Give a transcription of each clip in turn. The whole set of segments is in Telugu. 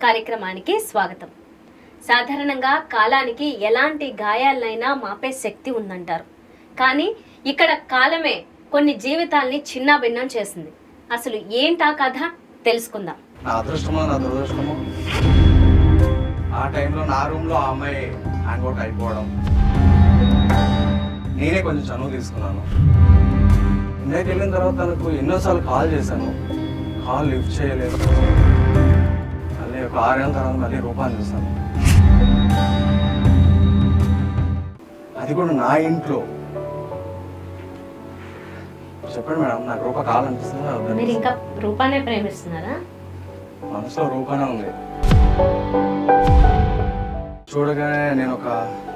కార్యక్రమానికి స్వాగతం సాధారణంగా కాలానికి ఎలాంటి గాయాలనైనా మాపే శక్తి ఉందంటారు కానీ ఇక్కడ కాలమే కొన్ని జీవితాల్ని చిన్నాభిన్నం చేసింది అసలు ఏంటా కథ తెలుసుకుందాం నా అదృష్టమో నా దురదృష్టమో ఆ టైంలో నా రూమ్లో ఆ అమ్మాయి హ్యాంగ్ అవుట్ అయిపోవడం నేనే కొంచెం చనువు తీసుకున్నాను ఇండియాకి వెళ్ళిన తర్వాత తనకు ఎన్నోసార్లు కాల్ చేశాను కాల్ లిఫ్ట్ చేయలేదు మళ్ళీ ఒక ఆరేళ్ళ తర్వాత మళ్ళీ రూపాన్ని చూశాను అది కూడా నా ఇంట్లో చెప్పండి మేడం నాకు రూప కావాలనిపిస్తుందా వద్దా? మీరు ఇంకా రూపానే ప్రేమిస్తున్నారా మనసులో రూపానే ఉంది చూడగానే నేను ఒక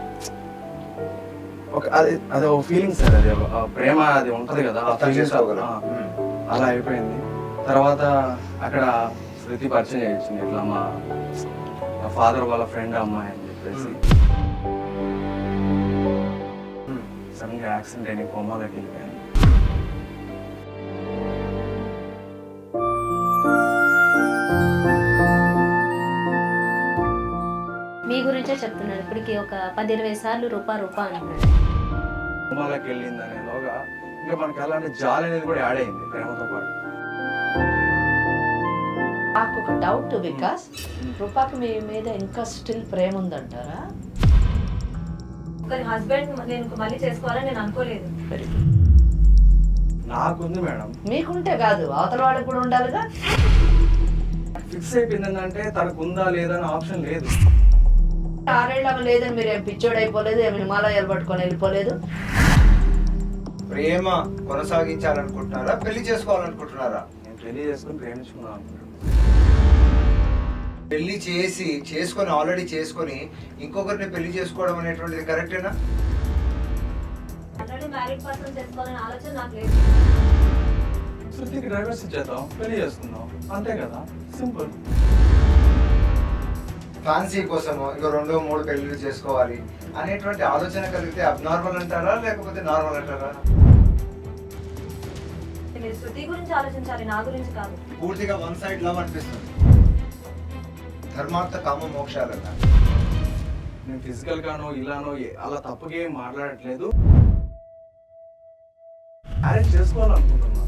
ఒక అది అది ఒక ఫీలింగ్ సార్ అది ఆ ప్రేమ అది ఉంటది కదా ఆ అర్థం feeling చేసుకోగలం. ఆ, అలా అయిపోయింది తర్వాత అక్కడ శృతి పరిచయం చేయించింది ఇట్లా మా మా ఫాదర్ వాళ్ళ ఫ్రెండ్ అమ్మాయి అని చెప్పేసి సడన్ గా యాక్సిడెంట్ అయిన కోమాలోకి వెళ్ళిపోయాను మీ గురించే చెప్తున్నాను ఇప్పటికి ఒక పది ఇరవై సార్లు రూపా రూపా అంటున్నాడు కోమాలోకి వెళ్ళింది అనేలోగా ఇంకా మనకి అలాంటి జాలి అనేది కూడా యాడ్ అయింది ప్రేమతో పాటు నాకు ఒక డౌట్ వికాస్ రూపాకి మీ మీద ఇంకా స్టిల్ ప్రేమ ఉందంటారా ఒకరి హస్బెండ్ నేను మళ్ళీ చేసుకోవాలని నేను అనుకోలేదు వెరీ నాకుంది మేడం మీకుంటే కాదు అవతల వాళ్ళకి కూడా ఉండాలిగా ఫిక్స్ అయిపోయింది ఏంటంటే తనకు ఉందా లేదా అనే ఆప్షన్ లేదు ఆరేళ్ళగా లేదని మీరు ఏం పిచ్చోడు అయిపోలేదు ఏమి హిమాలయాలు పట్టుకొని వెళ్ళిపోలేదు ప్రేమ కొనసాగించాలనుకుంటున్నారా పెళ్లి చేసుకోవాలనుకుంటున్నారా నేను పెళ్లి చేసుకుని ప్రేమించుకున్నాను అనుకుంటున్నాను. పెళ్లి చేసి చేసుకొని ఆల్రెడీ చేసుకొని ఇంకొకరిని పెళ్లి చేసుకోవడం అనేటువంటిది కరెక్టేనా ఆల్రెడీ మ్యారీడ్ పర్సన్ చేసుకోవాలనే ఆలోచన నాకు లేదు శృతికి డైవర్స్ ఇచ్చేద్దాం పెళ్లి చేసుకుందాం అంతే కదా సింపుల్ ఫ్యాన్సీ కోసము ఇంకో రెండు మూడు పెళ్లిళ్ళు చేసుకోవాలి అనేటువంటి ఆలోచన కలిగితే అబ్నార్మల్ అంటారా లేకపోతే నార్మల్ అంటారా మీరు శృతి గురించి ఆలోచించాలి నా గురించి కాదు పూర్తిగా వన్ సైడ్ లవ్ అనిపిస్తుంది ధర్మార్థ కామ మోక్షాలన్న నేను ఫిజికల్ గానో ఇలానో ఏ- అలా తప్పుగా ఏం మాట్లాడట్లేదు అరేంజ్ చేసుకోవాలనుకుంటున్నాను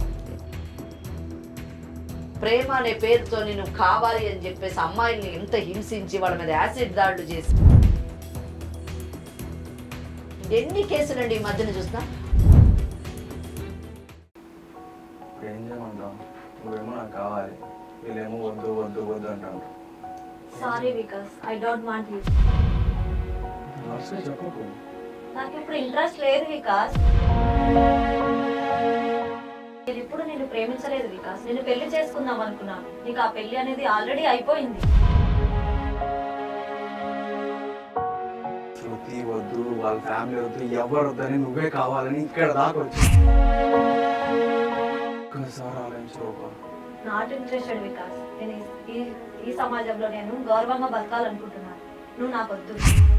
ప్రేమ అనే పేరుతో నేను కావాలి అని చెప్పేసి అమ్మాయిల్ని ఎంత హింసించి వాళ్ళ మీద యాసిడ్ దాడులు చేసి ఎన్ని కేసులండి ఈ మధ్యన చూస్తున్నా ఇప్పుడు ఏం చేయమంటాం నువ్వేమో నాకు కావాలి వీళ్ళేమో వద్దు వద్దు వద్దు అంటాను sorry Vikas I don't want you nursery చెప్పకు నాకు ఇప్పుడు ఇంట్రెస్ట్ లేదు వికాస్ నేను ఇప్పుడు నేను ప్రేమించలేదు వికాస్ నేను పెళ్లి చేసుకుందాం అనుకున్నాను నీకు ఆ పెళ్లి అనేది ఆల్రెడీ అయిపోయింది శృతి వద్దు వాళ్ళ ఫ్యామిలీ వద్దు ఎవరు వద్దని నువ్వే కావాలని ఇక్కడ దాకా వచ్చి ఒక్కసారి ఆలోచించుకోపా నాట్ ఇంట్రెస్టెడ్ వికాస్ నేను ఈ- ఈ ఈ సమాజంలో నేను గౌరవంగా బతకాలనుకుంటున్నాను నువ్వు నాకు వద్దు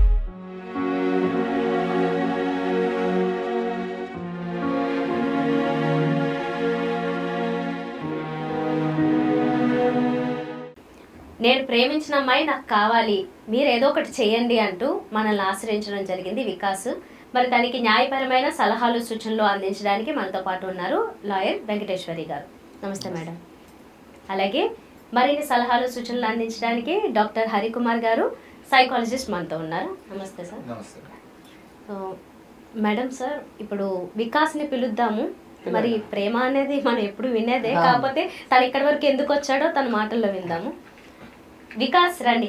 నేను ప్రేమించిన అమ్మాయి నాకు కావాలి మీరు ఏదో ఒకటి చేయండి అంటూ మనల్ని ఆశ్రయించడం జరిగింది వికాస్ మరి దానికి న్యాయపరమైన సలహాలు సూచనలు అందించడానికి మనతో పాటు ఉన్నారు లాయర్ వెంకటేశ్వరి గారు నమస్తే మేడం అలాగే మరిన్ని సలహాలు సూచనలు అందించడానికి డాక్టర్ హరికుమార్ గారు సైకాలజిస్ట్ మనతో ఉన్నారు నమస్తే సార్ నమస్తే సో, మేడం సార్ ఇప్పుడు వికాస్ని పిలుద్దాము మరి ప్రేమ అనేది మనం ఎప్పుడు వినేదే ఆ. కాకపోతే తను ఇక్కడి వరకు ఎందుకు వచ్చాడో తన మాటల్లో విందాము వికాస్ రండి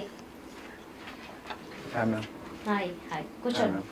హాయ్ మ్యామ్ హాయ్ హాయ్ కూర్చోండి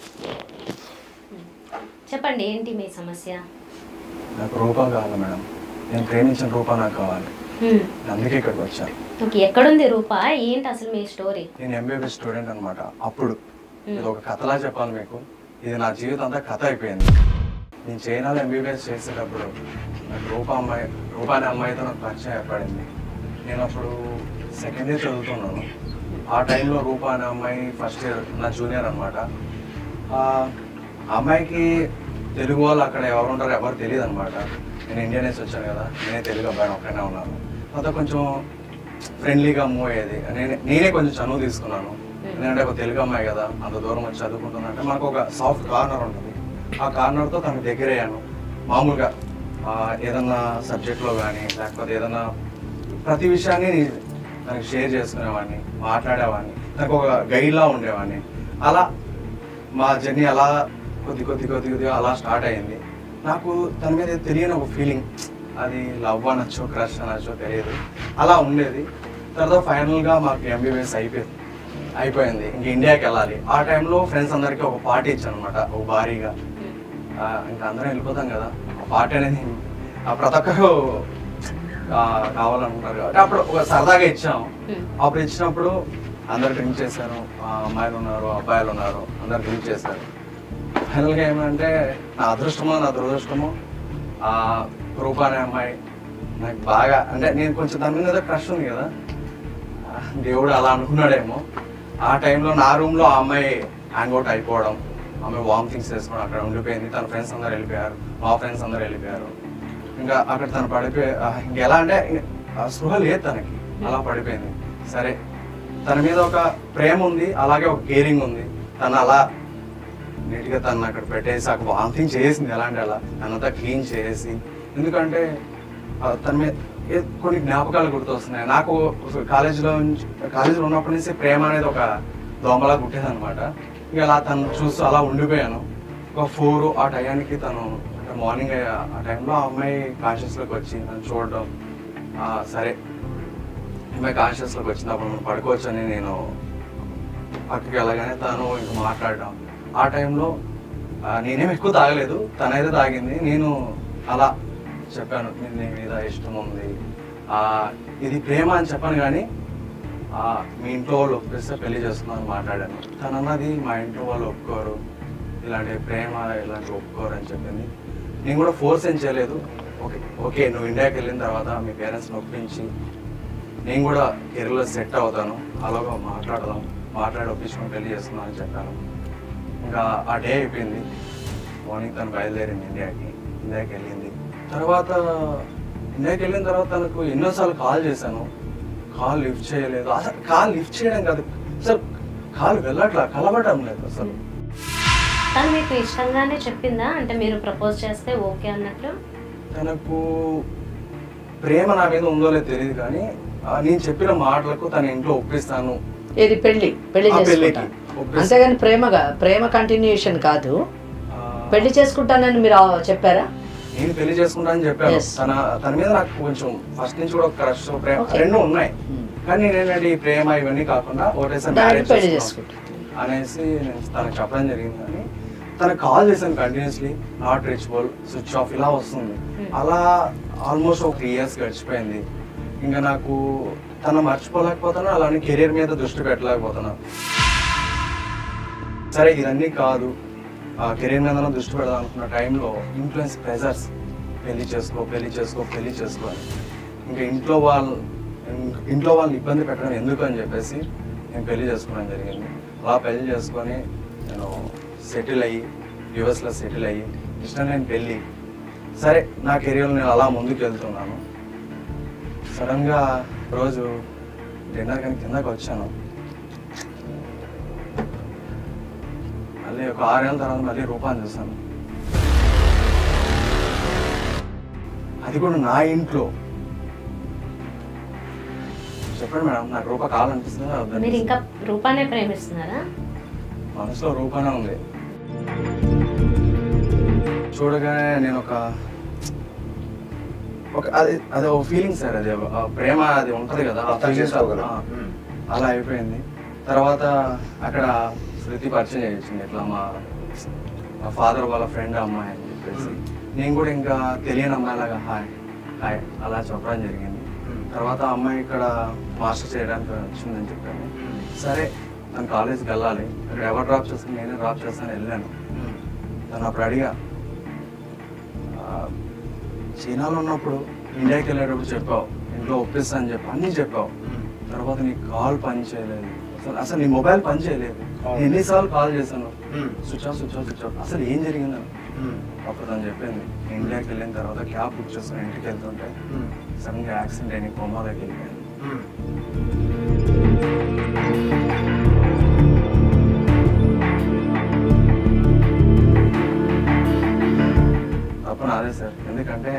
చెప్పండి ఏంటి మీ సమస్య నాకు రూపం కావాలి మేడం నేను ప్రేమించిన రూపం నాకు కావాలి హ్మ్. అందుకే ఇక్కడికి వచ్చాను ఓకే ఎక్కడుంది రూప ఏంటి అసలు మీ స్టోరీ నేను ఎంబీబీ స్టూడెంట్ అనమాట అప్పుడు ఇది ఒక కథలా చెప్పాలి మీకు ఇది నా జీవితం అంతా కథ అయిపోయింది నేను చైనాలో ఎంబీబీఎస్ చేసేటప్పుడు నాకు రూప అమ్మాయి రూప అనే అమ్మాయితో నాకు పరిచయం ఏర్పడింది నేను అప్పుడు సెకండ్ ఇయర్ చదువుతున్నాను ఆ టైంలో రూప అనే అమ్మాయి ఫస్ట్ ఇయర్ నా జూనియర్ అనమాట ఆ అమ్మాయికి తెలుగు వాళ్ళు అక్కడ ఎవరు ఉంటారో ఎవరు తెలియదు అనమాట నేను ఇండియన్ వేసి వచ్చాను కదా నేనే తెలుగు అబ్బాయి ఒక్కనే ఉన్నాను అంతా కొంచెం ఫ్రెండ్లీగా మూవ్ అయ్యేది నేనే నేనే కొంచెం చనువు తీసుకున్నాను ఎందుకంటే ఒక తెలుగు అమ్మాయి కదా అంత దూరం వచ్చి చదువుకుంటుందంటే మనకు ఒక సాఫ్ట్ కార్నర్ ఉంటుంది ఆ కార్నర్తో తనకు దగ్గర అయ్యాను మామూలుగా ఆ, ఏదన్నా సబ్జెక్ట్లో కానీ లేకపోతే ఏదన్నా ప్రతి విషయాన్ని నీ- తనకి షేర్ చేసుకునేవాడిని మాట్లాడేవాడిని తనకు ఒక గైడ్లా ఉండేవాడిని అలా మా జర్నీ అలా కొద్ది కొద్ది కొద్ది కొద్దిగా అలా స్టార్ట్ అయింది నాకు తన మీద తెలియని ఒక ఫీలింగ్ అది లవ్ అనొచ్చో క్రష్ అనొచ్చో తెలియదు అలా ఉండేది తర్వాత ఫైనల్గా మాకు ఎంబీబీఎస్ అయిపోయింది అయిపోయింది ఇంక ఇండియాకి వెళ్ళాలి ఆ టైంలో ఫ్రెండ్స్ అందరికీ ఒక పార్టీ ఇచ్చాను అనమాట ఒక భారీగా ఆ, ఇంకా అందరం వెళ్ళిపోతాం కదా ఆ పార్టీ అనేది ఆ ప్రతి ఒక్కరు ఆ, కావాలనుకుంటారు కాబట్టి అప్పుడు ఒక సరదాగా ఇచ్చాం అప్పుడు ఇచ్చినప్పుడు అందరు డ్రింక్ చేశారు ఆ, అమ్మాయిలు ఉన్నారు అబ్బాయిలు ఉన్నారు అందరు డ్రింక్ చేశారు ఫైనల్గా ఏమంటే నా అదృష్టమో నా దురదృష్టమో ఆ రూపా అనే అమ్మాయి నాకు బాగా అంటే నేను కొంచెం దాని మీద క్రష్ ఉంది కదా ఆ, దేవుడు అలా అనుకున్నాడేమో ఆ టైంలో నా రూమ్లో ఆ అమ్మాయి హ్యాంగ్ అవుట్ అయిపోవడం ఆమె వామిటింగ్స్ చేసుకోవడం అక్కడ ఉండిపోయింది తన ఫ్రెండ్స్ అందరు వెళ్ళిపోయారు మా ఫ్రెండ్స్ అందరు వెళ్ళిపోయారు ఇంకా అక్కడ తను పడిపోయి ఆ, ఇంకెలా అంటే ఇంక ఆ స్పృహ లేదు తనకి అలా పడిపోయింది సరే తన మీద ఒక ప్రేమ ఉంది అలాగే ఒక కేరింగ్ ఉంది తను అలా నీట్గా తను అక్కడ పెట్టేసి అక్కడ వామిటింగ్ చేసింది ఎలా అంటే అలా తనంతా క్లీన్ చేసి ఎందుకంటే ఆ, తన మీద ఏ- కొన్ని జ్ఞాపకాలు గుర్తొస్తున్నాయి నాకు కాలేజీలో కాలేజీలో ఉన్నప్పటి నుంచి ప్రేమ అనేది ఒక దోమలా గుట్టేది అనమాట ఇక అలా తను చూస్తూ అలా ఉండిపోయాను ఒక ఫోర్ ఆ టయానికి తను మార్నింగ్ ఆ టైంలో ఆ అమ్మాయి కాన్షియస్లోకి వచ్చి నన్ను చూడడం ఆ, సరే అమ్మాయి కాన్షియస్లోకి వచ్చినప్పుడు మనం పడుకోవచ్చని నేను పక్కకి వెళ్ళగానే తను ఇంక మాట్లాడడం ఆ టైంలో ఆ, నేనేం ఎక్కువ తాగలేదు తనైతే తాగింది నేను అలా చెప్పాను "నేను నీ మీద ఇష్టం ఉంది ఆ, ఇది ప్రేమ అని చెప్పాను కానీ ఆ, మీ ఇంట్లో వాళ్ళు ఒప్పిస్తే పెళ్లి చేసుకున్నాను మాట్లాడాను తను అన్నది మా ఇంట్లో వాళ్ళు ఒప్పుకోరు ఇలాంటి ప్రేమ ఇలాంటి ఒప్పుకోరు అని చెప్పింది నేను కూడా ఫోర్స్ ఏం చేయలేదు ఓకే ఓకే నువ్వు ఇండియాకి వెళ్ళిన తర్వాత మీ పేరెంట్స్ని ఒప్పించి నేను కూడా కెరీర్లో సెట్ అవుతాను అలాగా మాట్లాడదాం మాట్లాడి ఒప్పించుకొని పెళ్లి చేసుకుందాం అని చెప్పాను ఇంకా ఆ డే అయిపోయింది మార్నింగ్ తను బయలుదేరింది ఇండియాకి ఇండియాకి వెళ్ళింది తర్వాత ఇండియాకి వెళ్ళిన తర్వాత తనకు ఎన్నోసార్లు కాల్ చేశాను కాల్ లిఫ్ట్ చేయలేదు అసలు కాల్ లిఫ్ట్ చేయడం కాదు అసలు కాల్ వెళ్ళట్లా కలవటం లేదు అసలు తను మీకు ఇష్టంగానే చెప్పిందా అంటే మీరు ప్రపోజ్ చేస్తే ఓకే అన్నట్లు తనకు ప్రేమ నా మీద ఉందో లేదో తెలియదు కానీ ఆ, నేను చెప్పిన మాటలకు తన ఇంట్లో ఒప్పిస్తాను ఏది పెళ్లి పెళ్లి ఆ, పెళ్ళికి. చేసుకుంటాను ఒప్పిస్తా. అంతేగాని ప్రేమగా ప్రేమ కంటిన్యూషన్ కాదు ఆ, పెళ్లి చేసుకుంటానని మీరు ఆ- చెప్పారా నేను పెళ్లి చేసుకుంటానని చెప్పాను Yes. తన తన మీద నాకు కొంచెం ఫస్ట్ నుంచి కూడా క్రష్ ప్రేమ Okay. రెండు ఉన్నాయి Hmm. కానీ నేను ఏంటంటే ఈ ప్రేమ ఇవన్నీ కాకుండా ఒకటేసారి దాన్ని మ్యారేజ్ పెళ్లి చేసుకుంటాం అనేసి నేను తనకు చెప్పడం జరిగింది కానీ తనకు కాల్ చేశాను continuously not reachable switch off ఇలా వస్తుంది అలా ఆల్మోస్ట్ ఒక త్రీ ఇయర్స్ గడిచిపోయింది ఇంకా నాకు తన మర్చిపోలేకపోతాను అలానే కెరీర్ మీద దృష్టి పెట్టలేకపోతున్నాను సరే ఇవన్నీ కాదు కెరీర్ మీద దృష్టి పెడదాం అనుకున్న టైంలో ఇన్ఫ్లుయెన్స్ ప్రెజర్స్ పెళ్లి చేసుకో పెళ్లి చేసుకో పెళ్లి చేసుకో అని ఇంకా ఇంట్లో వాళ్ళు ఇం- ఇంట్లో వాళ్ళని ఇబ్బంది పెట్టడం ఎందుకు అని చెప్పేసి నేను పెళ్లి చేసుకోవడం జరిగింది అలా పెళ్లి చేసుకొని నేను సెటిల్ అయ్యి యుఎస్లో సెటిల్ అయ్యి ఇష్టం లేని పెళ్ళి సరే నా కెరీర్లో నేను అలా ముందుకు వెళ్తున్నాను సడన్గా రోజు డిన్నర్ కానీ కిందకి వచ్చాను మళ్ళీ ఒక ఆరేళ్ళ తర్వాత మళ్ళీ రూపాన్ని చూసాను అది కూడా నా ఇంట్లో చెప్పండి మేడం నాకు రూప కావాలనిపిస్తుందా వద్దా మీరు ఇంకా రూపానే ప్రేమిస్తున్నారా మనసులో రూపానే ఉంది చూడగానే నేను ఒక ఒక అది అది ఒక ఫీలింగ్ సార్ అది ఆ ప్రేమ అది ఉంటది కదా ఆ అర్థం feelings చేసుకోగలం. ఆ, అలా అయిపోయింది తర్వాత అక్కడ శృతి పరిచయం చేయించింది ఇట్లా మా మా ఫాదర్ వాళ్ళ ఫ్రెండ్ అమ్మాయి అని చెప్పేసి నేను కూడా ఇంకా తెలియని అమ్మాయిలాగా హాయ్ హాయ్ అలా చెప్పడం జరిగింది తర్వాత ఆ అమ్మాయి ఇక్కడ మాస్టర్ చేయడానికి వచ్చిందని చెప్పాను సరే తను కాలేజ్కి వెళ్ళాలి ఇక్కడ ఎవరు డ్రాప్ చేస్తాను నేనే డ్రాప్ చేస్తాను వెళ్ళాను తను అప్పుడు అడిగా ఆ, చైనాలో ఉన్నప్పుడు ఇండియాకి వెళ్ళేటప్పుడు చెప్పావు ఇంట్లో ఒప్పిస్తా అని చెప్పి అన్నీ చెప్పావు తర్వాత నీ కాల్ పని చేయలేదు అసలు అసలు నీ మొబైల్ పని చేయలేదు నేను ఎన్నిసార్లు కాల్ చేశాను switch off switch off switch off అసలు ఏం జరిగిందని అప్పుడు తను చెప్పింది నేను ఇండియాకి వెళ్ళిన తర్వాత క్యాబ్ బుక్ చేసుకుని ఇంటికి వెళ్తుంటే సడన్గా యాక్సిడెంట్ అయిన కోమాలోకి వెళ్ళిపోయాను మ్మ్. తప్పు నాదే సార్ ఎందుకంటే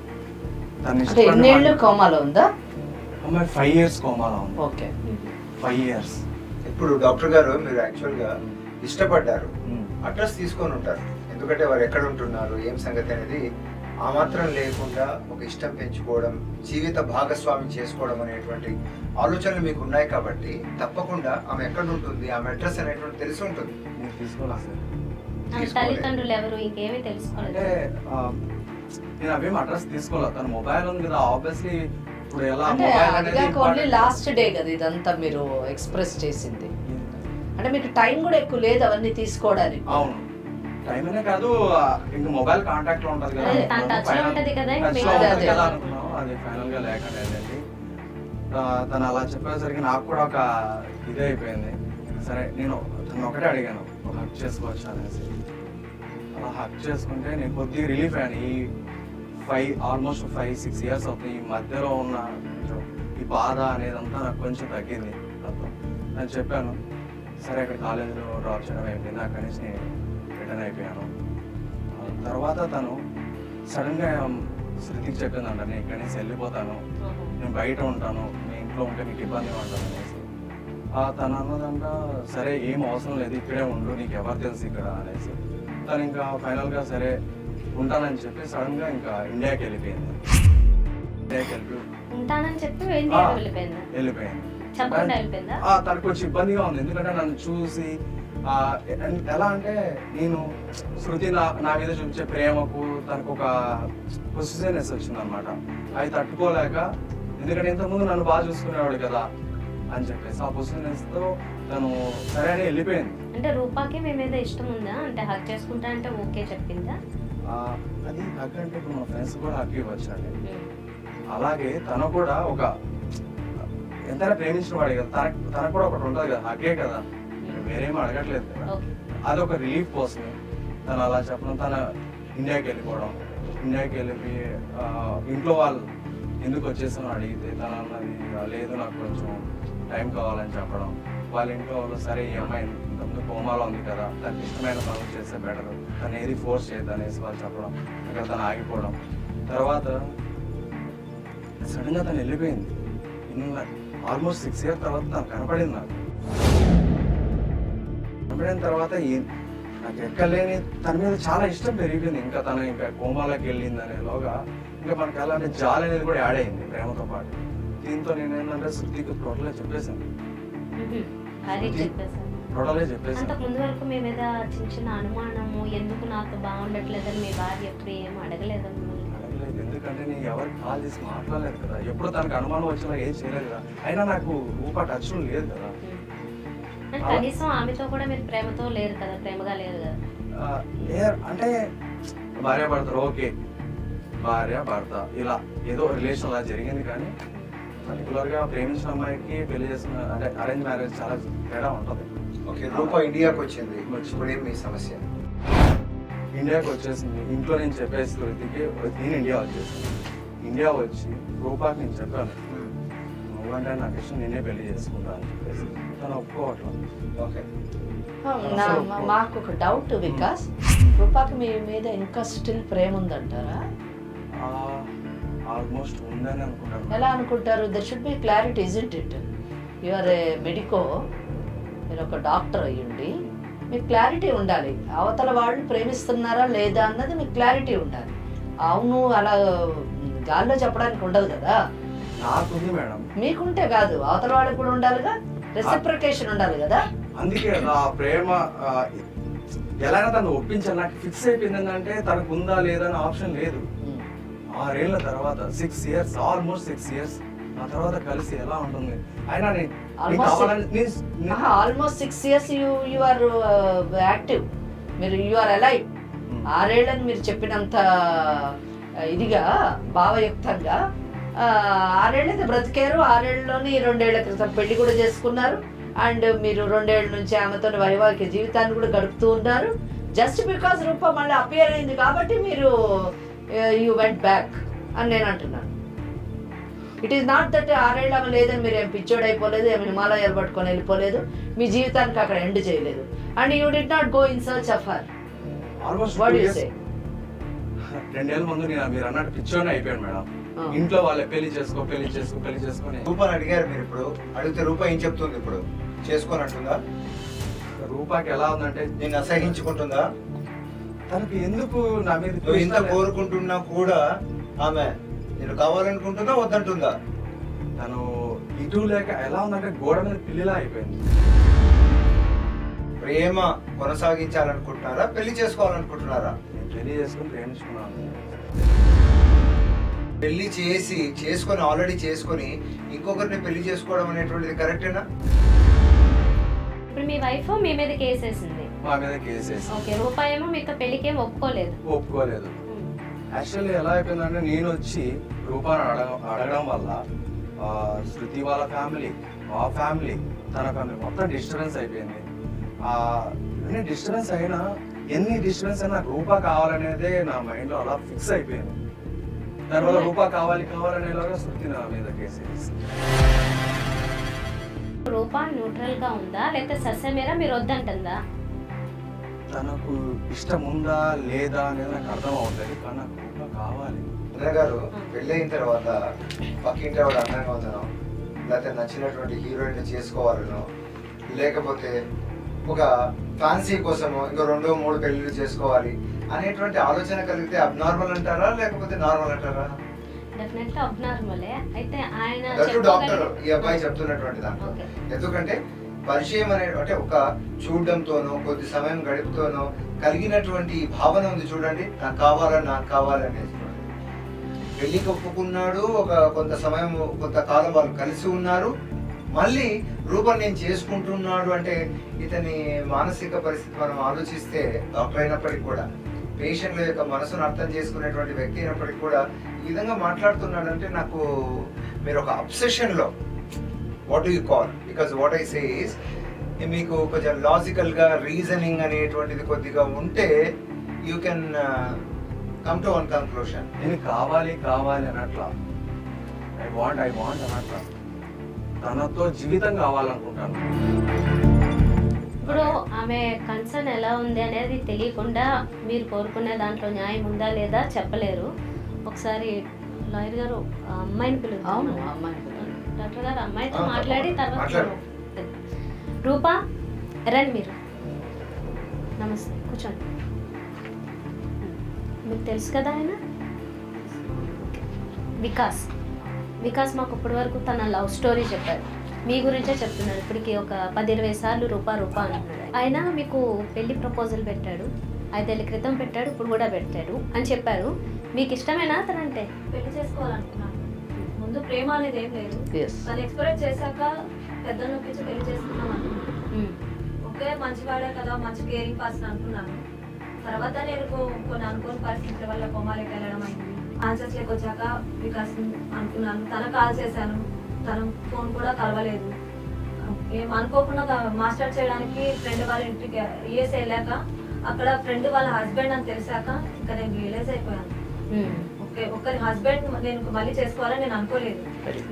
తన అంటే ఇష్టపడిన ఎన్నేళ్ళు వాడిని- కోమాలో ఉందా అమ్మాయి ఫైవ్ ఇయర్స్ కోమాలో ఉంది ఓకే ఫైవ్ ఇయర్స్ ఇప్పుడు డాక్టర్ గారు మీరు యాక్చువల్గా ఇష్టపడ్డారు అడ్రస్ తీసుకొని ఉంటారు ఎందుకంటే వారు ఎక్కడ ఉంటున్నారు ఏం సంగతి అనేది ఆ మాత్రం లేకుండా ఒక ఇష్టం పెంచుకోవడం జీవిత భాగస్వామి చేసుకోవడం అనేటువంటి ఆలోచనలు మీకు ఉన్నాయి కాబట్టి తప్పకుండా ఆమె ఎక్కడ ఉంటుంది ఆమె అడ్రస్ అనేటువంటి తెలిసి ఉంటుంది నేను తీసుకోవాలా సార్ ఆమె తల్లిదండ్రులు ఎవరు ఇంకేమీ తెలుసుకోలేదు అంటే ఆ, నేను అవేం అడ్రస్ తీసుకోలేదు తన మొబైల్ ఉంది కదా ఆబ్వియస్లీ ఇప్పుడు ఎలా అంటే మొబైల్ అది అనేది కాక ఓన్లీ important. లాస్ట్ డే కదా ఇదంతా మీరు ఎక్స్ప్రెస్ చేసింది అంటే మీకు టైం కూడా ఎక్కువ లేదు అవన్నీ తీసుకోవడానికి అవును టైం అనే కాదు ఆ, ఇంక మొబైల్ కాంటాక్ట్ లో ఉంటది కదా అదే, తన touch లో Final- ఉంటది కదా, ఇంక touch లో మిగతా ఉంటది అదే. కదా అనుకున్నాం అది ఫైనల్ గా లేకుండా వెళ్ళింది ఆ, తను అలా చెప్పేసరికి నాకు కూడా ఒక ఇదే అయిపోయింది సరే నేను తను ఒకటే అడిగాను ఒక హక్ చేసుకోవచ్చు అనేసి అలా హక్ చేసుకుంటే నేను కొద్దిగా రిలీఫ్ అయ్యాను ఈ five almost five six years అవుతుంది ఈ మధ్యలో ఉన్న కొంచెం ఈ బాధ అనేదంతా నాకు కొంచెం తగ్గింది తప్ప నేను చెప్పాను సరే అక్కడ కాలేజీలో డ్రాప్ చేయడం అయిపోయింది అక్కడి నుంచి నేను రిటర్న్ అయిపోయాను ఆ తర్వాత తను సడన్గా శృతికి చెప్పిందంట నేను ఇక్కడి నుంచి వెళ్ళిపోతాను నేను బయట ఉంటాను మీ ఇంట్లో ఉంటే మీకు ఇబ్బంది ఉంటాను అనేసి ఆ తను అన్నదంట సరే ఏం అవసరం లేదు ఇక్కడే ఉండు నీకు ఎవరు తెలుసు ఇక్కడ అనేసి తను ఇంకా ఫైనల్గా సరే ఉంటానని చెప్పి సడన్గా ఇంకా ఇండియాకి వెళ్ళిపోయింది ఇండియాకి వెళ్ళి ఉంటానని చెప్పి ఇండియా ఆ. వెళ్ళిపోయిందా వెళ్ళిపోయింది చెప్పకుండా వెళ్ళిపోయిందా ఆ, తనకు కొంచెం ఇబ్బందిగా ఉంది ఎందుకంటే నన్ను చూసి ఆ, ఎ- ఎలా అంటే నేను శృతి నా నా మీద చూపించే ప్రేమకు తనకు ఒక పొసిసివ్నెస్ వచ్చింది అనమాట అవి తట్టుకోలేక ఎందుకంటే ఇంతకుముందు నన్ను బాగా చూసుకునేవాడు కదా అని చెప్పేసి ఆ పొసిసివ్నెస్ తో తను సరే అని వెళ్ళిపోయింది అంటే రూపాకి మీ మీద ఇష్టం ఉందా అంటే హక్ చేసుకుంటా అంటే ఓకే చెప్పిందా ఆ, అది హక్ అంటే ఇప్పుడు మా ఫ్రెండ్స్ కూడా హక్ ఇవ్వచ్చు అండి అలాగే తను కూడా ఒక ఎంతైనా ప్రేమించిన వాడే కదా తన తనకు కూడా ఒకటి ఉంటుంది కదా హక్కే కదా వేరేం అడగట్లేదు కదా ఓకే అదొక రిలీఫ్ కోసమే తను అలా చెప్పడం తన ఇండియాకి వెళ్ళిపోవడం ఇండియాకి వెళ్ళిపోయి ఆ, ఇంట్లో వాళ్ళు ఎందుకు వచ్చేసాను అడిగితే తను అన్నది "ఆ, లేదు నాకు కొంచెం టైం కావాలని చెప్పడం వాళ్ళ ఇంట్లో వాళ్ళు సరే ఈ అమ్మాయి ఇంతకుముందు కోమాలో ఉంది కదా తనకి ఇష్టమైన పనులు చేస్తే బెటర్ తను ఏది ఫోర్స్ చేయదు అనేసి వాళ్ళు చెప్పడం అక్కడ తను ఆగిపోవడం తర్వాత సడన్గా తను వెళ్ళిపోయింది ఇన్న ఆల్మోస్ట్ సిక్స్ ఇయర్స్ తర్వాత తను కనపడింది నాకు కనపడిన తర్వాత ఈ- నాకు ఎక్కలేని తన మీద చాలా ఇష్టం పెరిగిపోయింది ఇంకా తను ఇంకా కోమాలోకి వెళ్ళింది అనేలోగా ఇంకా మనకి అలాంటి జాలి అనేది కూడా యాడ్ అయింది ప్రేమతో పాటు దీంతో నేను ఏంటంటే శృతికి టోటల్గా చెప్పేశాను భార్య చెప్పేసారు టోటల్గా చెప్పేశాను అంతకు ముందు వరకు మీ మీద చిన్న చిన్న అనుమానము ఎందుకు నాతో బాగుండట్లేదని మీ భార్య ఎప్పుడు ఏం అడగలేదు మిమ్మల్ని అడగలేదు ఎందుకంటే నేను ఎవరికి కాల్ చేసి మాట్లాడలేదు కదా ఎప్పుడు తనకు అనుమానం వచ్చేలా ఏం చేయలేదు కదా అయినా నాకు రూపా టచ్ లేదు కదా అంటే కనీసం ఆమెతో కూడా మీరు ప్రేమతో లేరు కదా ప్రేమగా లేరు కదా ఆ, ఏ- అంటే భార్య భర్తలు ఓకే భార్య భర్త ఇలా ఏదో రిలేషన్ అలా జరిగింది కానీ పర్టికులర్ గా ప్రేమించిన అమ్మాయికి పెళ్లి చేసిన అంటే అరేంజ్ మ్యారేజ్ చాలా తేడా ఉంటుంది ఓకే రూప ఇండియాకి వచ్చింది వచ్చింది. ఇప్పుడు ఏం మీ సమస్య ఇండియాకి వచ్చేసింది ఇంట్లో నేను చెప్పేసి వృత్తికి నేను ఇండియా వచ్చేసింది ఇండియా వచ్చి రూపాకి నేను చెప్పాను నువ్వంటే నాకు ఇష్టం నేనే పెళ్లి చేసుకుంటా అని చెప్పేసి తను ఒప్పుకోవట్లేదు ఓకే నా- మా- మాకు ఒక డౌట్ వికాస్ రూపాకి మీ మీద ఇంకా స్టిల్ ప్రేమ ఉందంటారా ఆల్మోస్ట్ ఉందని అనుకుంటాను ఎలా అనుకుంటారు there should be clarity isn't it you are a medico మీరు ఒక డాక్టర్ అయ్యుండి మీకు క్లారిటీ ఉండాలి అవతల వాళ్ళు ప్రేమిస్తున్నారా లేదా అన్నది మీకు క్లారిటీ ఉండాలి అవును అలా గాల్లో చెప్పడానికి ఉండదు కదా నాకుంది మేడం మీకుంటే కాదు అవతల వాళ్ళకి కూడా ఉండాలిగా రెసిప్రికేషన్ ఉండాలి కదా అందుకే ఆ ప్రేమ ఆ, ఎలాగైనా తను ఒప్పించాలి నాకు ఫిక్స్ అయిపోయింది ఏంటంటే తనకు ఉందా లేదా అని ఆప్షన్ లేదు ఉమ్. ఆరేళ్ల తర్వాత six years almost six years ఆ తర్వాత కలిసి ఎలా ఉంటుంది అయినా నేను నీకు Almost కావాలని నేను- నేను- almost six years you you are active మీరు యు ఆర్ అలైవ్ ఉమ్. ఆరేళ్ళని మీరు చెప్పినంత ఆ, ఇదిగా భావయుక్తంగా ఆ, ఆరేళ్ళైతే బ్రతికారు ఆరేళ్ళలోని రెండేళ్ల క్రితం పెళ్లి కూడా చేసుకున్నారు అండ్ మీరు రెండేళ్ల నుంచి ఆమెతో వైవాహిక జీవితాన్ని కూడా గడుపుతూ ఉన్నారు జస్ట్ బికాస్ రూప మళ్ళీ అపియర్ అయింది కాబట్టి మీరు యూ వెంట్ బ్యాక్ అని నేను అంటున్నాను ఇట్ ఈస్ నాట్ దట్ ఆరేళ్ళు ఆమె లేదని మీరు ఏం పిచ్చోడు అయిపోలేదు ఏమి హిమాలయాలు పట్టుకొని వెళ్ళిపోలేదు మీ జీవితానికి అక్కడ ఎండ్ చేయలేదు and you did not go in search of her almost what you say రెండేళ్ళ ముందు నేను మీరు అన్నట్టు పిచ్చోనే అయిపోయాను మేడం ఆ. ఇంట్లో వాళ్ళే పెళ్లి చేసుకో పెళ్లి చేసుకో పెళ్లి చేసుకొని రూపాయలు అడిగారు మీరు ఇప్పుడు అడిగితే రూపాయి ఏం చెప్తుంది ఇప్పుడు చేసుకోనంటుందా రూపాకి ఎలా ఉందంటే నేను అసహించుకుంటుందా తనకి ఎందుకు నా మీద నువ్వు ఇంత ఇష్టం లేదు. కోరుకుంటున్నా కూడా ఆమె నేను కావాలనుకుంటుందా వద్దంటుందా తను ఇటు లేక ఎలా ఉందంటే గోడ మీద పిల్లిలా అయిపోయింది ప్రేమ కొనసాగించాలనుకుంటున్నారా పెళ్లి చేసుకోవాలనుకుంటున్నారా నేను పెళ్లి చేసుకుని ప్రేమించుకున్నాను పెళ్లి చేసి చేసుకొని ఆల్రెడీ చేసుకొని ఇంకొకరిని పెళ్లి చేసుకోవడం అనేటువంటిది కరెక్టేనా ఇప్పుడు మీ వైఫ్ మీ మీద కేసు వేసింది మా మీద కేసేసి ఓకే రూపాయి ఏమో మీకు పెళ్లికేం ఒప్పుకోలేదు ఒప్పుకోలేదు యాక్చువల్లీ ఎలా అయిపోయిందంటే నేను వచ్చి రూపాన్ని అడగ అడగడం వల్ల ఆ, శృతి వాళ్ళ ఫ్యామిలీ మా ఫ్యామిలీ తన ఫ్యామిలీ మొత్తం డిస్టర్బెన్స్ అయిపోయింది ఆ, ఎన్ని డిస్టర్బెన్స్ అయినా ఎన్ని డిస్టర్బెన్స్ అయినా నాకు రూపా కావాలనేదే నా మైండ్లో అలా ఫిక్స్ అయిపోయింది దానివల్ల రూపా కావాలి కావాలనేలాగా శృతి నా మీద కేసేసి రూపా న్యూట్రల్ గా ఉందా లేకపోతే సస్యమేరా మీరు వద్దంటుందా తనకు ఇష్టం ఉందా లేదా అనేది నాకు అర్థం అవుతుంది కానీ నాకు రూపా కావాలి చంద్ర గారు పెళ్ళైన తర్వాత పక్కింటి వాడు అందంగా ఉందనో లేకపోతే నచ్చినటువంటి హీరోయిన్ చేసుకోవాలనో లేకపోతే ఒక ఫ్యాన్సీ కోసమో ఇంకో రెండో మూడు పెళ్లిళ్ళు చేసుకోవాలి అనేటువంటి ఆలోచన కలిగితే అబ్నార్మల్ అంటారా లేకపోతే నార్మల్ అంటారా డెఫినెట్ గా అబ్నార్మలే అయితే ఆయన దట్టు డాక్టర్ చెప్పగలిగే- ఈ అబ్బాయి చెప్తున్నటువంటి దాంట్లో ఓకే. ఎందుకంటే పరిచయం అనే అంటే ఒక చూడడంతోనో కొద్ది సమయం గడుపుతోనో కలిగినటువంటి ఈ భావన ఉంది చూడండి నాకు కావాలని నాకు కావాలని పెళ్లికి ఒప్పుకున్నాడు ఒక కొంత సమయం కొంతకాలం వాళ్ళు కలిసి ఉన్నారు మళ్ళీ రూపం నేను చేసుకుంటున్నాడు అంటే ఇతని మానసిక పరిస్థితి మనం ఆలోచిస్తే డాక్టర్ అయినప్పటికీ కూడా పేషెంట్ల యొక్క మనసును అర్థం చేసుకునేటువంటి వ్యక్తి అయినప్పటికీ కూడా ఈ విధంగా మాట్లాడుతున్నాడు అంటే నాకు మీరు ఒక అబ్సెషన్ లో what you call because what I say is మీకు కొంచెం లాజికల్ గా రీజనింగ్ అనేటువంటిది కొద్దిగా ఉంటే you can come to one conclusion నేను కావాలి కావాలి అనట్లా ఐ వాంట్ ఐ వాంట్ అనట్లా తనతో జీవితం కావాలనుకుంటాను ఇప్పుడు ఆమె కన్సర్న్ ఎలా ఉంది అనేది తెలియకుండా మీరు కోరుకునే దాంట్లో న్యాయం ఉందా లేదా చెప్పలేరు ఒకసారి లాయర్ గారు ఆ అమ్మాయిని పిలుద్దాం అవును అమ్మాయి డాక్టర్ గారు అమ్మాయితో ఆ, మాట్లాడి తర్వాత మాట్లాడు. రూపా రండి మీరు నమస్తే కూర్చోండి మీకు తెలుసు కదా ఆయన ఓకే. వికాస్ వికాస్ మాకు ఇప్పటి వరకు తన లవ్ స్టోరీ చెప్పారు మీ గురించే చెప్తున్నాడు ఇప్పటికి ఒక పది ఇరవై సార్లు రూపా రూపా అంటున్నాడు ఆయన మీకు పెళ్లి ప్రపోజల్ పెట్టాడు ఐదేళ్ల క్రితం పెట్టాడు ఇప్పుడు కూడా పెట్టాడు అని చెప్పారు మీకు ఇష్టమేనా అతనంటే పెళ్లి చేసుకోవాలనుకున్నాను ముందు ప్రేమ అనేది ఏం లేదు ఎస్ తను ఎక్స్పైర్ చేశాక పెద్ద నొప్పించి పెళ్లి చేసుకున్నాం అనుకున్నాను ఉమ్. ఒకే మంచివాడే కదా మంచి కేరింగ్ పర్సన్ అనుకున్నాను తర్వాత నేను కొ- కొన్ని అనుకోని పరిస్థితుల వల్ల కొమాలకి వెళ్ళడం అయింది ఆన్సర్స్ లేక వచ్చాక వికాస్ అనుకున్నాను తన కాల్ చేశాను తన ఫోన్ కూడా కలవలేదు ఏం అనుకోకుండా ఒక మాస్టర్ చేయడానికి ఫ్రెండ్ వాళ్ళ ఇంటికి యుఎస్ వెళ్ళాక అక్కడ ఫ్రెండ్ వాళ్ళ హస్బెండ్ అని తెలిసాక ఇంకా నేను రియలైజ్ అయిపోయాను ఉమ్. ఓకే ఒకరి హస్బెండ్ నేను మళ్ళీ చేసుకోవాలని నేను అనుకోలేదు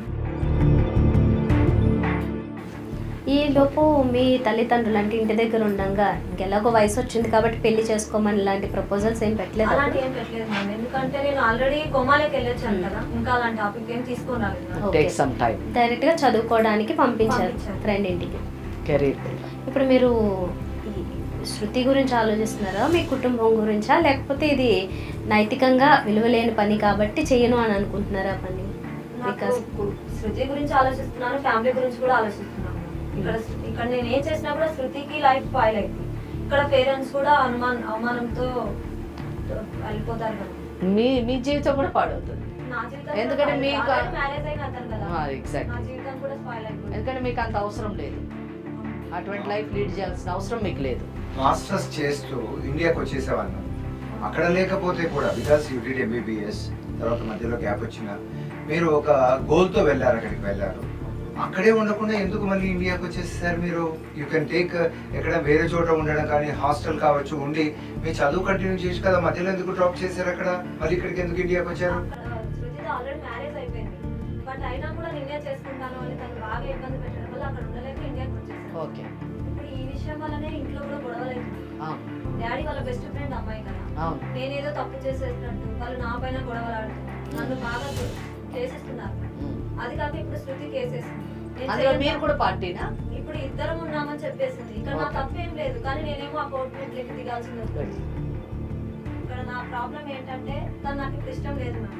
ఈ లోపు మీ తల్లిదండ్రులు అంటే ఇంటి దగ్గర ఉండగా ఇంకెలాగో వయసు వచ్చింది కాబట్టి పెళ్లి చేసుకోమని ఇలాంటి ప్రపోజల్స్ ఏం పెట్టలేదు అలాంటి ఏం పెట్టలేదు మ్యామ్ ఎందుకంటే నేను ఆల్రెడీ కొమాలకి వెళ్ళొచ్చాను కదా ఇంకా అలాంటి టాపిక్ ఏం తీసుకొని రాలేదు ma'am. Take some time direct గా చదువుకోవడానికి పంపించారు పంపించారు. ఫ్రెండ్ ఇంటికి కెరీర్ ఇప్పుడు మీరు ఈ శృతి గురించి ఆలోచిస్తున్నారా మీ కుటుంబం గురించా లేకపోతే ఇది నైతికంగా విలువలేని పని కాబట్టి చేయను అని అనుకుంటున్నారా ఆ పని నాకు బికాస్ కు- శృతి గురించి ఆలోచిస్తున్నాను ఫ్యామిలీ గురించి కూడా ఆలోచిస్తున్నాను ఇక్కడ ఇక్కడ నేను ఏం చేసినా కూడా శృతికి లైఫ్ ఫైల్ అయింది ఇక్కడ పేరెంట్స్ కూడా అనుమాన్ అవమానంతో వెళ్ళిపోతారు కదా మీ మీ జీవితం కూడా పాడవుతుంది నా జీవితం ఎందుకంటే మీకు- మ్యారేజ్ అయిన అతను కదా ఆ, exactly. నా జీవితం కూడా స్పాయిల్ అయిపోయింది ఎందుకంటే మీకు అంత అవసరం లేదు అటువంటి లైఫ్ లీడ్ చేయాల్సిన అవసరం మీకు లేదు మాస్టర్స్ చేస్తూ ఇండియాకి వచ్చేసేవాడిని అక్కడ లేకపోతే కూడా బికాస్ యూ డిడ్ ఎంబీబీఎస్ తర్వాత మధ్యలో గ్యాప్ వచ్చిన మీరు ఒక గోల్తో వెళ్ళారు అక్కడికి వెళ్ళారు అక్కడే ఉండకుండా ఎందుకు మళ్ళీ ఇండియాకి వచ్చేసారు మీరు యూ కెన్ టేక్ ఎక్కడ వేరే చోట ఉండడం కానీ హాస్టల్ కావచ్చు ఉండి మీ చదువు కంటిన్యూ చేసి కదా మధ్యలో ఎందుకు డ్రాప్ చేశారు అక్కడ మళ్ళీ ఇక్కడికి ఎందుకు ఇండియాకి వచ్చారు అక్కడ శృతితో ఆల్రెడీ మ్యారేజ్ అయిపోయింది బట్ అయినా కూడా నిన్నే చేసుకుంటాను అని తను బాగా ఇబ్బంది పెట్టడం వల్ల అక్కడ ఉండలేక ఇండియాకి వచ్చేసాను ఓకే ఇప్పుడు ఈ విషయం వల్లనే ఇంట్లో కూడా గొడవలు అవుతుంది అవును డాడీ వాళ్ళ బెస్ట్ ఫ్రెండ్ అమ్మాయి కదా అవును నేనేదో తప్పు చేసేసినట్టు వాళ్ళు నా పైన గొడవలు ఆడుతున్నారు నన్ను బాగా చేసిస్తున్నారు ఉమ్. అది కాక ఇప్పుడు శృతి కేసేసింది నేను అందులో చేయను. మీరు కూడా పార్టీనా ఇప్పుడు ఇద్దరం ఉన్నామని చెప్పేసింది ఇక్కడ నా Okay. తప్పేం లేదు కానీ నేనేమో ఆ కోర్టు మెట్లకి దిగాల్సింది వస్తుంది ఇక్కడ నా ప్రాబ్లం ఏంటంటే తను నాకు ఇప్పుడు ఇష్టం లేదు మ్యామ్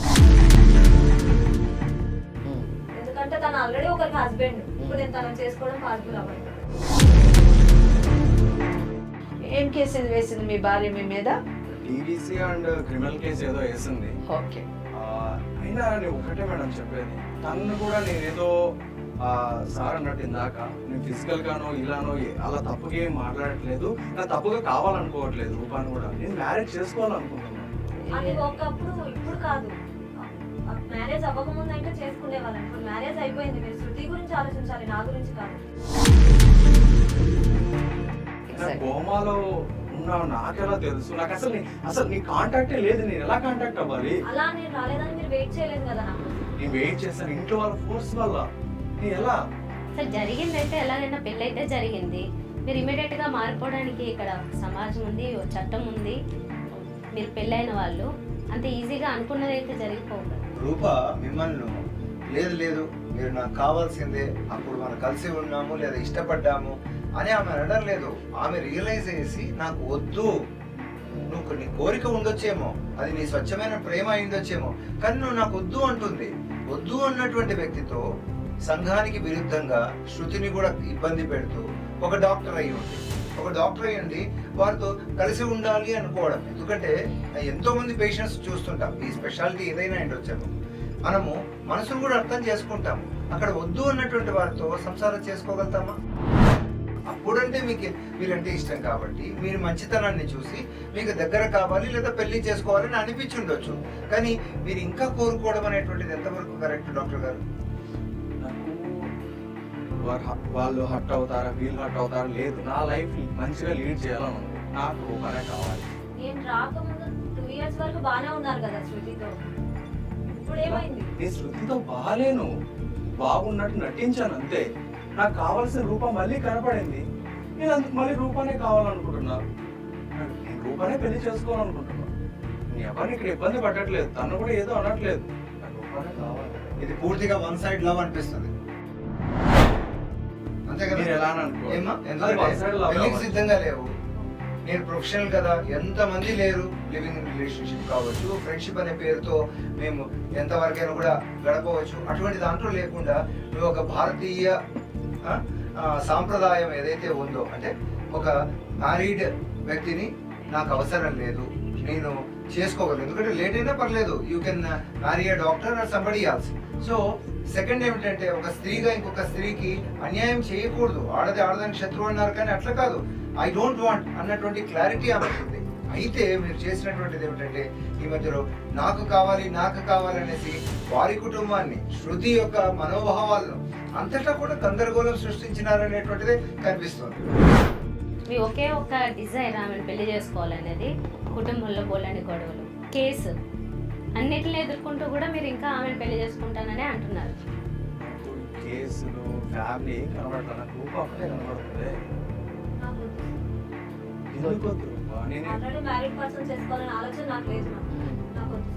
ఉమ్. ఎందుకంటే తను ఆల్రెడీ ఒకరికి హస్బెండ్ ఇప్పుడు నేను తనని చేసుకోవడం పాసిబుల్ అవ్వదు ఏం కేసులు వేసింది మీ భార్య మీ మీద టీవీసీ అండ్ క్రిమినల్ కేసు ఏదో వేసింది ఓకే ఆ, అయినా నేను ఒకటే మేడం చెప్పేది తను కూడా నేనేదో ఆ, సార్ అన్నట్టు ఇందాక నేను ఫిజికల్ గానో ఇలానో ఏ- అలా తప్పుగా ఏం మాట్లాడట్లేదు నా తప్పుగా కావాలనుకోవట్లేదు రూపాన్ని కూడా నేను మ్యారేజ్ చేసుకోవాలనుకుంటున్నాను అది ఒకప్పుడు ఇప్పుడు కాదు మ్యారేజ్ అవ్వకముందు అయితే చేసుకునే వాళ్ళం ఇప్పుడు మ్యారేజ్ అయిపోయింది మీరు శృతి గురించి ఆలోచించాలి నా గురించి కాదు నా కోమాలో ఉన్నావు నాకెలా తెలుసు నాకు అసలు నీ- అసలు నీ కాంటాక్టే లేదు నేను ఎలా కాంటాక్ట్ అవ్వాలి అలా నేను రాలేదని మీరు వెయిట్ చేయలేదు కదా నాకు నేను వెయిట్ చేస్తాను ఇంట్లో వాళ్ళ ఫోర్స్ వల్ల నేను ఎలా సార్ జరిగిందైతే ఎలాగైనా పెళ్ళి అయితే జరిగింది మీరు ఇమీడియట్ గా మారిపోవడానికి ఇక్కడ సమాజం ఉంది ఓ చట్టం ఉంది మీరు పెళ్ళైన వాళ్ళు అంత ఈజీగా అనుకున్నది అయితే జరిగిపోవు కదా. రూప మిమ్మల్ని లేదు లేదు మీరు నాకు కావాల్సిందే అప్పుడు మనం కలిసి ఉన్నాము లేదా ఇష్టపడ్డాము అని ఆమె అనడం లేదు ఆమె రియలైజ్ చేసి నాకు వద్దు నువ్వు నీ కోరిక ఉండొచ్చేమో అది నీ స్వచ్ఛమైన ప్రేమ అయిందొచ్చేమో కానీ నువ్వు నాకు వద్దు అంటుంది వద్దు అన్నటువంటి వ్యక్తితో సంఘానికి విరుద్ధంగా శృతిని కూడా ఇబ్బంది పెడుతూ ఒక డాక్టర్ అయి ఉంది ఒక డాక్టర్ అయి ఉండి వారితో కలిసి ఉండాలి అనుకోవడం ఎందుకంటే ఎంతో మంది పేషెంట్స్ చూస్తుంటాం ఈ స్పెషాలిటీ ఏదైనా ఉండొచ్చేమో మనము మనసును కూడా అర్థం చేసుకుంటాము అక్కడ వద్దు అన్నటువంటి వారితో సంసారం చేసుకోగలుగుతామా అప్పుడంటే మీకు మీరంటే ఇష్టం కాబట్టి మీరు మంచితనాన్ని చూసి మీకు దగ్గర కావాలి లేదా పెళ్లి చేసుకోవాలని అనిపించి ఉండొచ్చు కానీ మీరు ఇంకా కోరుకోవడం అనేటువంటిది ఎంతవరకు కరెక్ట్ డాక్టర్ గారు నాకు వారు హ- వాళ్ళు హట్ అవుతారా వీళ్ళు హట్ అవుతారా లేదు నా లైఫ్ మంచిగా లీడ్ చేయాలని ఉంది నాకు రూపాయనే కావాలి నేను రాకముందు టూ ఇయర్స్ వరకు బాగానే ఉన్నారు కదా శృతితో ఇప్పుడు ఏమైంది నేను శృతితో బాగాలేను బాగున్నట్టు నటించాను అంతే నాకు కావాల్సిన రూపం మళ్ళీ కనపడింది నేను అందుకు మళ్ళీ రూపానే కావాలనుకుంటున్నా నాకు- నేను రూపానే పెళ్లి చేసుకోవాలనుకుంటున్నా నేను ఎవరిని ఇక్కడ ఇబ్బంది పట్టట్లేదు తను కూడా ఏదో అనట్లేదు నాకు రూపానే కావాలి ఇది పూర్తిగా వన్ సైడ్ లవ్ అనిపిస్తుంది అంతే కదా మీరు ఎలా అని అనుకోరు? ఏమ్మా? అది ఎందుకంటే one side love పెళ్లికి అవ్వచ్చు. సిద్ధంగా లేవు నేను ప్రొఫెషనల్ కదా ఎంత మంది లేరు లివింగ్ ఇన్ రిలేషన్షిప్ కావచ్చు ఫ్రెండ్షిప్ అనే పేరుతో మేము ఎంతవరకైనా కూడా గడపవచ్చు అటువంటి దాంట్లో లేకుండా నువ్వు ఒక భారతీయ ఆ, ఆ, సాంప్రదాయం ఏదైతే ఉందో అంటే ఒక మ్యారీడ్ వ్యక్తిని నాకు అవసరం లేదు నేను చేసుకోగలను ఎందుకంటే లేట్ అయినా పర్లేదు you can marry a doctor or somebody else so second ఏమిటంటే ఒక స్త్రీగా ఇంకొక స్త్రీకి అన్యాయం చేయకూడదు ఆడది ఆడదానికి శత్రువు అన్నారు కానీ అట్లా కాదు ఐ డోంట్ వాంట్ అన్నటువంటి క్లారిటీ ఆమెకు ఉంది అయితే మీరు చేసినటువంటిది ఏమిటంటే ఈ మధ్యలో నాకు కావాలి నాకు కావాలి అనేసి వారి కుటుంబాన్ని శృతి యొక్క మనోభావాలను అంతటా కూడా గందరగోళం సృష్టించినారనేటువంటిదే కనిపిస్తుంది మీ ఒకే ఒక్క డిజైర్ ఆమెను పెళ్లి చేసుకోవాలనేది కుటుంబంలో బోలని గొడవలు కేసు అన్నిటిని ఎదుర్కొంటూ కూడా మీరు ఇంకా ఆమెను పెళ్లి చేసుకుంటానని అంటున్నారు నాకు కేసులు ఫ్యామిలీ ఏం కనబడట్లేదు నాకు రూపం ఒకటే కనబడుతుంది నాకు ఎందుకు వద్దు రూపా? నేను ఆల్రెడీ మ్యారీడ్ పర్సన్ చేసుకోవాలని ఆలోచన నాకు లేదు నాకు. నాకు వద్దు.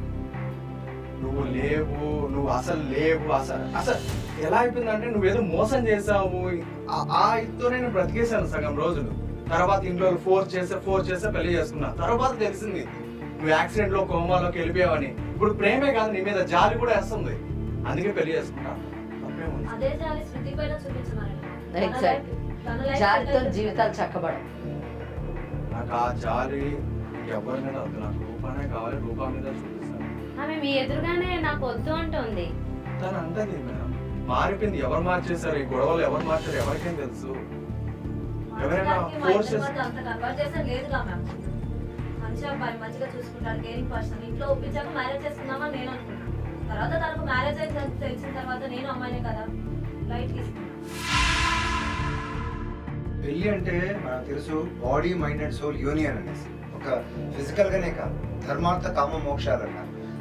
నువ్వు లేవు నువ్వు అసలు లేవు అసలు అసలు ఎలా అయిపోయిందంటే నువ్వేదో మోసం చేసావు ఆ- ఆ ఇదితో నేను బ్రతికేశాను సగం రోజులు తర్వాత ఇంట్లో ఫోర్స్ చేస్తే ఫోర్స్ చేస్తే పెళ్లి చేసుకున్నా తర్వాత తెలిసింది నువ్వు యాక్సిడెంట్ లో కోమాలోకి వెళ్ళిపోయావని ఇప్పుడు ప్రేమే కాదు నీ మీద జాలి కూడా వేస్తుంది అందుకే పెళ్లి చేసుకుంటా తప్పేముంది అదే జాలి శృతి పైన చూపించమనండి తన Exactly. life- తన life జాలితో settle జీవితాలు చక్కబడం నాకు ఆ జాలి ఎవరి మీద వద్దు నాకు రూపానే కావాలి రూపా మీద చూపిస్తాను ఆమె మీ ఎదురుగానే నాకు వద్దు అంటుంది తను అంటది మేడం మారిపోయింది ఎవరు మార్చేశారు ఈ గొడవలు ఎవరు మార్చారు ఎవరికేం తెలుసు ఎవరైనా మార్చడానికి మా ఫోర్స్ ఇద్దరి మధ్య అంత కన్వర్జేషన్ లేదుగా మ్యామ్ మంచిగా అబ్బాయి మంచిగా చూసుకుంటాడు కేరింగ్ పర్సన్ ఇంట్లో ఒప్పించాక మ్యారేజ్ చేసుకుందామని నేను అనుకున్నాను తర్వాత తనకు మ్యారేజ్ అయితే తెలిసిన తర్వాత నేను అమ్మాయినే కదా లైట్ తీసుకున్నాను పెళ్లి అంటే మనకు తెలుసు body mind and soul union అనేసి ఒక ఫిజికల్ గానే కాదు ధర్మార్థ కామ మోక్షాలు అన్నారు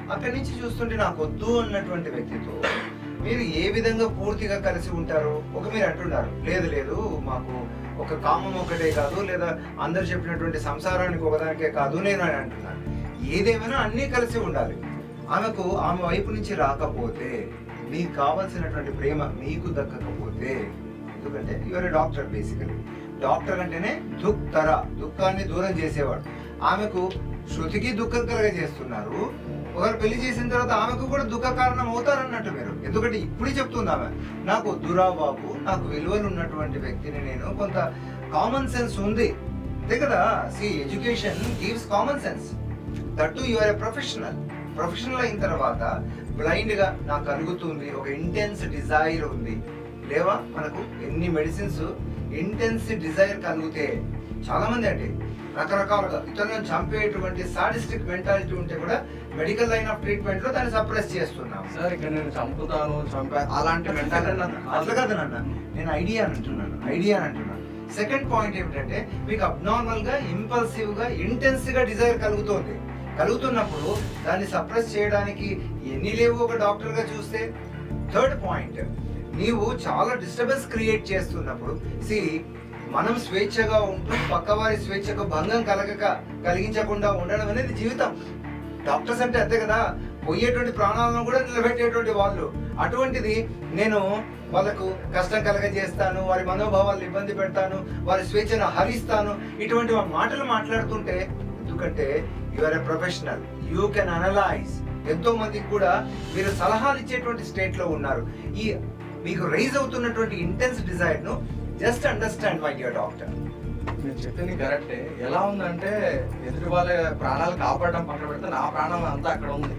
అక్కడి నుంచి చూస్తుంటే నాకు వద్దు అన్నటువంటి వ్యక్తితో మీరు ఏ విధంగా పూర్తిగా కలిసి ఉంటారు ఒక మీరు అంటున్నారు లేదు లేదు మాకు ఒక కామం ఒకటే కాదు లేదా అందరు చెప్పినటువంటి సంసారానికి ఒకదానికే కాదు నేను అని అంటున్నాను ఏదేమైనా అన్నీ కలిసి ఉండాలి ఆమెకు ఆమె వైపు నుంచి రాకపోతే మీకు కావాల్సినటువంటి ప్రేమ మీకు దక్కకపోతే ఎందుకంటే యువర్ డాక్టర్ బేసికలీ డాక్టర్ అంటేనే దుఃఖతర దుఃఖాన్ని దూరం చేసేవాడు ఆమెకు శృతికి దుఃఖం కలగజేస్తున్నారు ఒకరు పెళ్లి చేసిన తర్వాత ఆమెకు కూడా దుఃఖ కారణం అవుతారన్నట్టు మీరు ఎందుకంటే ఇప్పుడే చెప్తుంది ఆమె నాకు వద్దురా బాబు నాకు విలువలు ఉన్నటువంటి వ్యక్తిని నేను కొంత కామన్ సెన్స్ ఉంది అంతే కదా see education gives common sense that you are a professional professional అయిన తర్వాత బ్లైండ్ గా నాకు కలుగుతుంది ఒక ఇంటెన్స్ డిజైర్ ఉంది లేవా మనకు ఎన్ని మెడిసిన్స్ ఇంటెన్స్ డిజైర్ కలిగితే చాలా మంది అండి రకరకాలుగా ఇతరులను చంపేటువంటి సాడిస్టిక్ మెంటాలిటీ ఉంటే కూడా మెడికల్ లైన్ ఆఫ్ ట్రీట్మెంట్ లో దాన్ని సప్రెస్ చేస్తున్నాం సార్ ఇక్కడ నేను చంపుతాను చంపా అలాంటి మెంటాలిటీ అట్లా కాదు నాన్న నేను ఐడియా అని అంటున్నాను ఐడియా అని అంటున్నాను సెకండ్ పాయింట్ ఏమిటంటే మీకు అబ్నార్మల్ గా ఇంపల్సివ్ గా ఇంటెన్స్ గా డిజైర్ కలుగుతోంది కలుగుతున్నప్పుడు దాన్ని సప్రెస్ చేయడానికి ఎన్ని లేవు ఒక డాక్టర్ గా చూస్తే థర్డ్ పాయింట్ నీవు చాలా డిస్టర్బెన్స్ క్రియేట్ చేస్తున్నప్పుడు సి మనం స్వేచ్ఛగా ఉంటూ పక్కవారి స్వేచ్ఛకు భంగం కలగక కలిగించకుండా ఉండడం అనేది జీవితం డాక్టర్స్ అంటే అంతే కదా పోయేటువంటి ప్రాణాలను కూడా నిలబెట్టేటువంటి వాళ్ళు అటువంటిది నేను వాళ్ళకు కష్టం కలగజేస్తాను వారి మనోభావాలను ఇబ్బంది పెడతాను వారి స్వేచ్ఛను హరిస్తాను ఇటువంటి మాటలు మాట్లాడుతుంటే ఎందుకంటే you are a professional you can analyse ఎంతో మందికి కూడా మీరు సలహాలు ఇచ్చేటువంటి స్టేట్ లో ఉన్నారు ఈ మీకు రైజ్ అవుతున్నటువంటి ఇంటెన్స్ డిజైర్ ను just understand my dear doctor మీరు చెప్పింది కరెక్టే ఎలా ఉందంటే ఎదుటి వాళ్ళ ప్రాణాలు కాపాడడం పక్కన పెడితే నా ప్రాణం అంతా అక్కడ ఉంది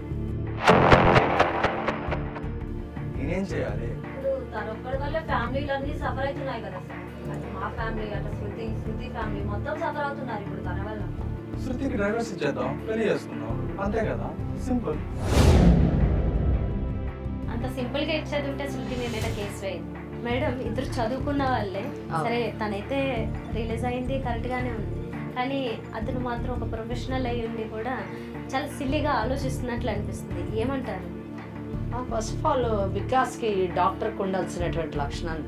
నేనేం చేయాలి ఇప్పుడు తన ఒక్కడి వల్ల ఫ్యామిలీలు అన్ని సఫర్ అవుతున్నాయి కదా సార్ అటు మా ఫ్యామిలీ అటు శృతి శృతి ఫ్యామిలీ మొత్తం సఫర్ అవుతున్నారు ఇప్పుడు తన వల్ల శృతికి డ్రైవర్స్ ఇచ్చేద్దాం పెళ్లి చేసుకుందాం అంతే కదా సింపుల్ అంత సింపుల్ గా ఇచ్చేది ఉంటే శృతి మీ మీద కేసు వేయదు మేడం ఇద్దరు చదువుకున్న వాళ్ళే అవును. సరే తనైతే రిలీజ్ అయింది కరెక్ట్ గానే ఉంది కానీ అతను మాత్రం ఒక ప్రొఫెషనల్ అయి ఉండి కూడా చాలా సిల్లిగా ఆలోచిస్తున్నట్లు అనిపిస్తుంది ఏమంటారు ఫస్ట్ ఆఫ్ ఆల్ వికాస్కి డాక్టర్కి ఉండాల్సినటువంటి లక్షణాలు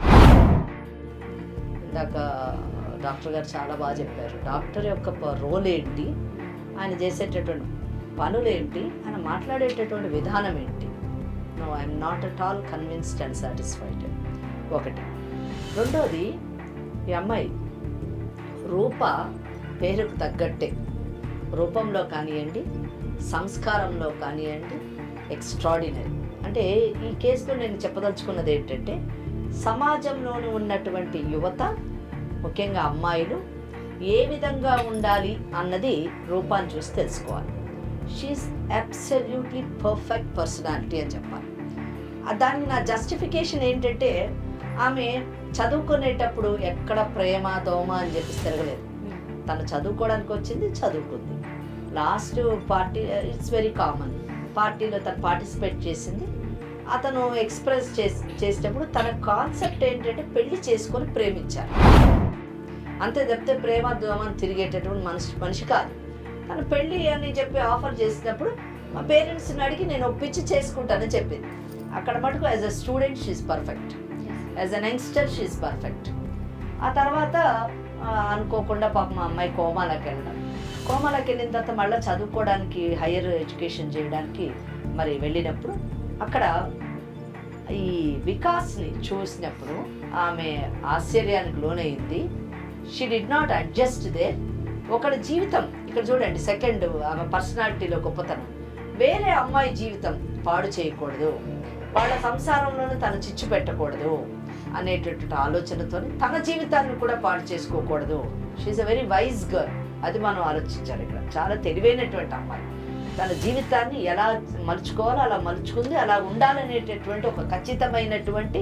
ఇందాక డాక్టర్ గారు చాలా బాగా చెప్పారు డాక్టర్ యొక్క రోల్ ఏంటి ఆయన చేసేటటువంటి పనులు ఏంటి ఆయన మాట్లాడేటటువంటి విధానం ఏంటి no I'm not at all convinced and satisfied ఒకటి రెండోది ఈ అమ్మాయి రూప పేరుకు తగ్గట్టే రూపంలో కానివ్వండి సంస్కారంలో కానివ్వండి ఎక్స్ట్రాడినరీ అంటే ఈ కేసులో నేను చెప్పదలుచుకున్నది ఏంటంటే సమాజంలోని ఉన్నటువంటి యువత ముఖ్యంగా అమ్మాయిలు ఏ విధంగా ఉండాలి అన్నది రూపాన్ని చూసి తెలుసుకోవాలి షీఈస్ అబ్సల్యూట్లీ పర్ఫెక్ట్ పర్సనాలిటీ అని చెప్పాలి ఆ దాన్ని నా జస్టిఫికేషన్ ఏంటంటే ఆమె చదువుకునేటప్పుడు ఎక్కడ ప్రేమ దోమ అని చెప్పి తిరగలేదు తను చదువుకోవడానికి వచ్చింది చదువుకుంది last party it's very common పార్టీలో తను పార్టిసిపేట్ చేసింది అతను ఎక్స్ప్రెస్ చేసి చేసేటప్పుడు తన కాన్సెప్ట్ ఏంటంటే పెళ్లి చేసుకొని ప్రేమించారు అంతే తప్పితే ప్రేమ దోమని తిరిగేటటువంటి మనిషి మనిషి కాదు తను పెళ్ళి అని చెప్పి ఆఫర్ చేసినప్పుడు మా పేరెంట్స్ని అడిగి నేను ఒప్పించి చేసుకుంటానని చెప్పింది అక్కడ మటుకు as a student she's perfect as an youngster she's perfect ఆ తర్వాత ఆ, అనుకోకుండా పాప మా అమ్మాయి కోమాలకు వెళ్ళడం కోమాలకు వెళ్ళిన తర్వాత మళ్ళీ చదువుకోవడానికి హయ్యర్ ఎడ్యుకేషన్ చేయడానికి మరి వెళ్ళినప్పుడు అక్కడ ఈ వికాస్ని చూసినప్పుడు ఆమె ఆశ్చర్యానికి లోనైంది she did not adjust they ఒకడి జీవితం ఇక్కడ చూడండి సెకండ్ ఆమె పర్సనాలిటీలో గొప్పతనం వేరే అమ్మాయి జీవితం పాడు చేయకూడదు వాళ్ళ సంసారంలోనే తను చిచ్చు పెట్టకూడదు అనేటటువంటి ఆలోచనతో తన జీవితాన్ని కూడా పాడు చేసుకోకూడదు she's a very wise girl అది మనం ఆలోచించాలి ఇక్కడ చాలా తెలివైనటువంటి అమ్మాయి తన జీవితాన్ని ఎలా మలుచుకోవాలో అలా మలుచుకుంది అలా ఉండాలనేటటువంటి ఒక ఖచ్చితమైనటువంటి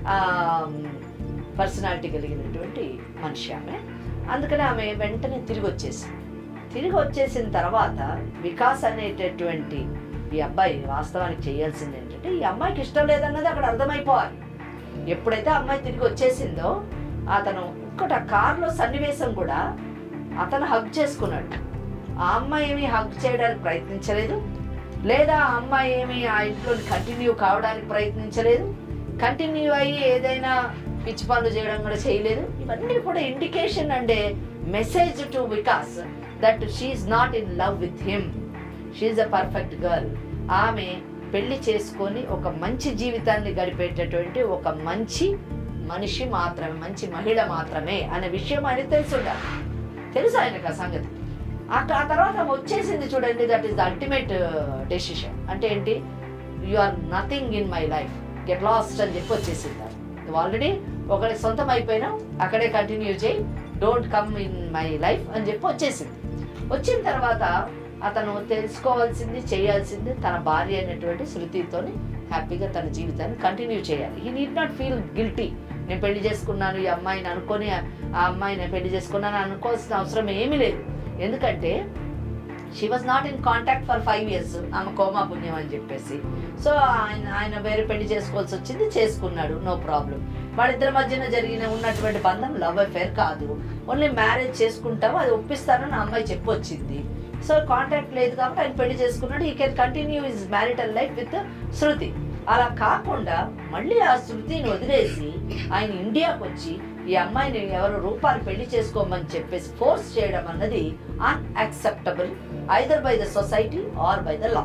పర్సనాలిటీ కలిగినటువంటి మనిషి ఆమె అందుకని ఆమె వెంటనే తిరిగి వచ్చేసింది తిరిగి వచ్చేసిన తర్వాత వికాస్ అనేటటువంటి ఈ అబ్బాయి వాస్తవానికి చేయాల్సింది ఏంటంటే ఈ అమ్మాయికి ఇష్టం లేదన్నది అక్కడ అర్థమైపోవాలి ఎప్పుడైతే ఆ అమ్మాయి తిరిగి వచ్చేసిందో అతను ఇంకోటి ఆ కార్లో సన్నివేశం కూడా అతను హగ్ చేసుకున్నాడు ఆ అమ్మాయి ఏమీ హగ్ చేయడానికి ప్రయత్నించలేదు లేదా ఆ అమ్మాయి ఏమి ఆ ఇంట్లో కంటిన్యూ కావడానికి ప్రయత్నించలేదు కంటిన్యూ అయ్యి ఏదైనా పిచ్చి పనులు చేయడం కూడా చేయలేదు ఇవన్నీ కూడా indication and message to Vikas that she's not in love with him she's a perfect girl ఆమె పెళ్లి చేసుకొని ఒక మంచి జీవితాన్ని గడిపేటటువంటి ఒక మంచి మనిషి మాత్రమే మంచి మహిళ మాత్రమే అనే విషయం ఆయన తెలిసి ఉండాలి తెలుసు ఆయనకు ఆ సంగతి ఆ ఆ తర్వాత వచ్చేసింది చూడండి that is the ultimate decision అంటే ఏంటి you are nothing in my life get lost అని చెప్పి వచ్చేసింది నువ్వు ఆల్రెడీ ఒకరికి సొంతం అయిపోయినావు అక్కడే కంటిన్యూ చేయి don't come in my life అని చెప్పి వచ్చేసింది వచ్చిన తర్వాత అతను తెలుసుకోవాల్సింది చేయాల్సింది తన భార్య అయినటువంటి శృతితోని హ్యాపీగా తన జీవితాన్ని కంటిన్యూ చేయాలి ఈ నీడ్ నాట్ ఫీల్ గిల్టీ నేను పెళ్లి చేసుకున్నాను ఈ అమ్మాయిని అనుకొని ఆ అమ్మాయిని పెళ్లి చేసుకున్నాను అనుకోవాల్సిన అవసరం ఏమీ లేదు ఎందుకంటే she was not in contact for five years ఆమె కోమా పుణ్యం అని చెప్పేసి సో ఆయన ఆయన వేరే పెళ్లి చేసుకోవాల్సి వచ్చింది చేసుకున్నాడు నో ప్రాబ్లం వాళ్ళిద్దరి మధ్యన జరిగిన ఉన్నటువంటి బంధం లవ్ అఫేర్ కాదు ఓన్లీ మ్యారేజ్ చేసుకుంటావు అది ఒప్పిస్తానని ఆ అమ్మాయి చెప్పి వచ్చింది సో కాంటాక్ట్ లేదు కాబట్టి ఆయన పెళ్లి చేసుకున్నాడు ఈ can continue his marital life with Shruti అలా కాకుండా మళ్ళీ ఆ శృతిని వదిలేసి ఆయన ఇండియాకి వచ్చి ఈ అమ్మాయిని ఎవరు రూపాలు పెళ్లి చేసుకోమని చెప్పేసి ఫోర్స్ చేయడం అన్నది unacceptable either by the society or by the law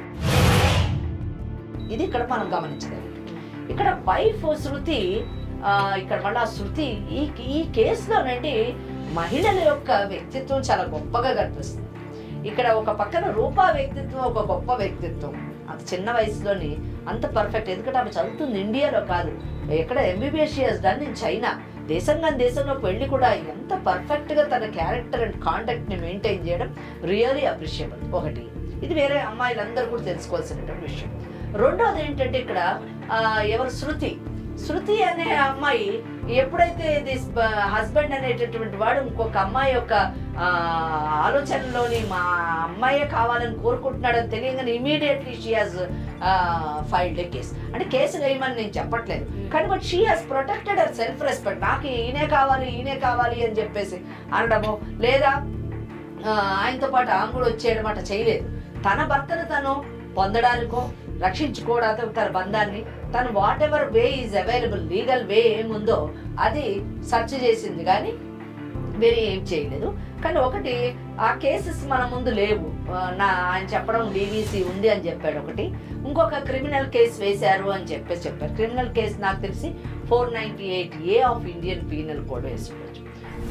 ఇది ఇక్కడ మనం గమనించలేదు ఇక్కడ వైఫ్ శృతి ఆ, ఇక్కడ మళ్ళీ ఆ శృతి ఈ ఈ కేసులోనండి మహిళల యొక్క వ్యక్తిత్వం చాలా గొప్పగా కనిపిస్తుంది ఇక్కడ ఒక పక్కన రూపా వ్యక్తిత్వం ఒక గొప్ప వ్యక్తిత్వం అంత చిన్న వయసులోని అంత పర్ఫెక్ట్ ఎందుకంటే ఆమె చదువుతుంది ఇండియాలో కాదు ఎక్కడ ఎంబీబీఎస్ డన్ ఇన్ చైనా దేశంగా దేశంలో వెళ్ళి కూడా ఎంత పర్ఫెక్ట్ గా తన క్యారెక్టర్ అండ్ కాంటాక్ట్ ని మెయింటైన్ చేయడం రియలీ అప్రిషియబుల్ ఒకటి ఇది వేరే అమ్మాయిలందరూ కూడా తెలుసుకోవాల్సినటువంటి విషయం రెండోది ఏంటంటే ఇక్కడ ఆ, ఎవరు శృతి శృతి అనే అమ్మాయి ఎప్పుడైతే దిస్ హస్బెండ్ అనేటటువంటి వాడు ఇంకొక అమ్మాయి యొక్క ఆ, ఆలోచనలోని మా అమ్మాయే కావాలని కోరుకుంటున్నాడని తెలియగానే immediately she has filed a case అంటే కేసు వేయమని నేను చెప్పట్లేదు కానీ but she has protected her self respect నాకు ఈయనే కావాలి ఈయనే కావాలి అని చెప్పేసి అనడము లేదా ఆ, ఆయనతో పాటు ఆమె కూడా వచ్చేయడం అట్లా చేయలేదు తన భర్తను తను పొందడానికో రక్షించుకోవడానికి తన బంధాన్ని తను whatever way is available legal way ఏముందో అది సెర్చ్ చేసింది కానీ వేరే ఏం చేయలేదు కానీ ఒకటి ఆ కేసెస్ మన ముందు లేవు ఆ, నా ఆయన చెప్పడం డీవీసీ ఉంది అని చెప్పాడు ఒకటి ఇంకొక క్రిమినల్ కేసు వేశారు అని చెప్పేసి చెప్పారు క్రిమినల్ కేసు నాకు తెలిసి four ninety eight A of Indian penal code వేసి ఉండొచ్చు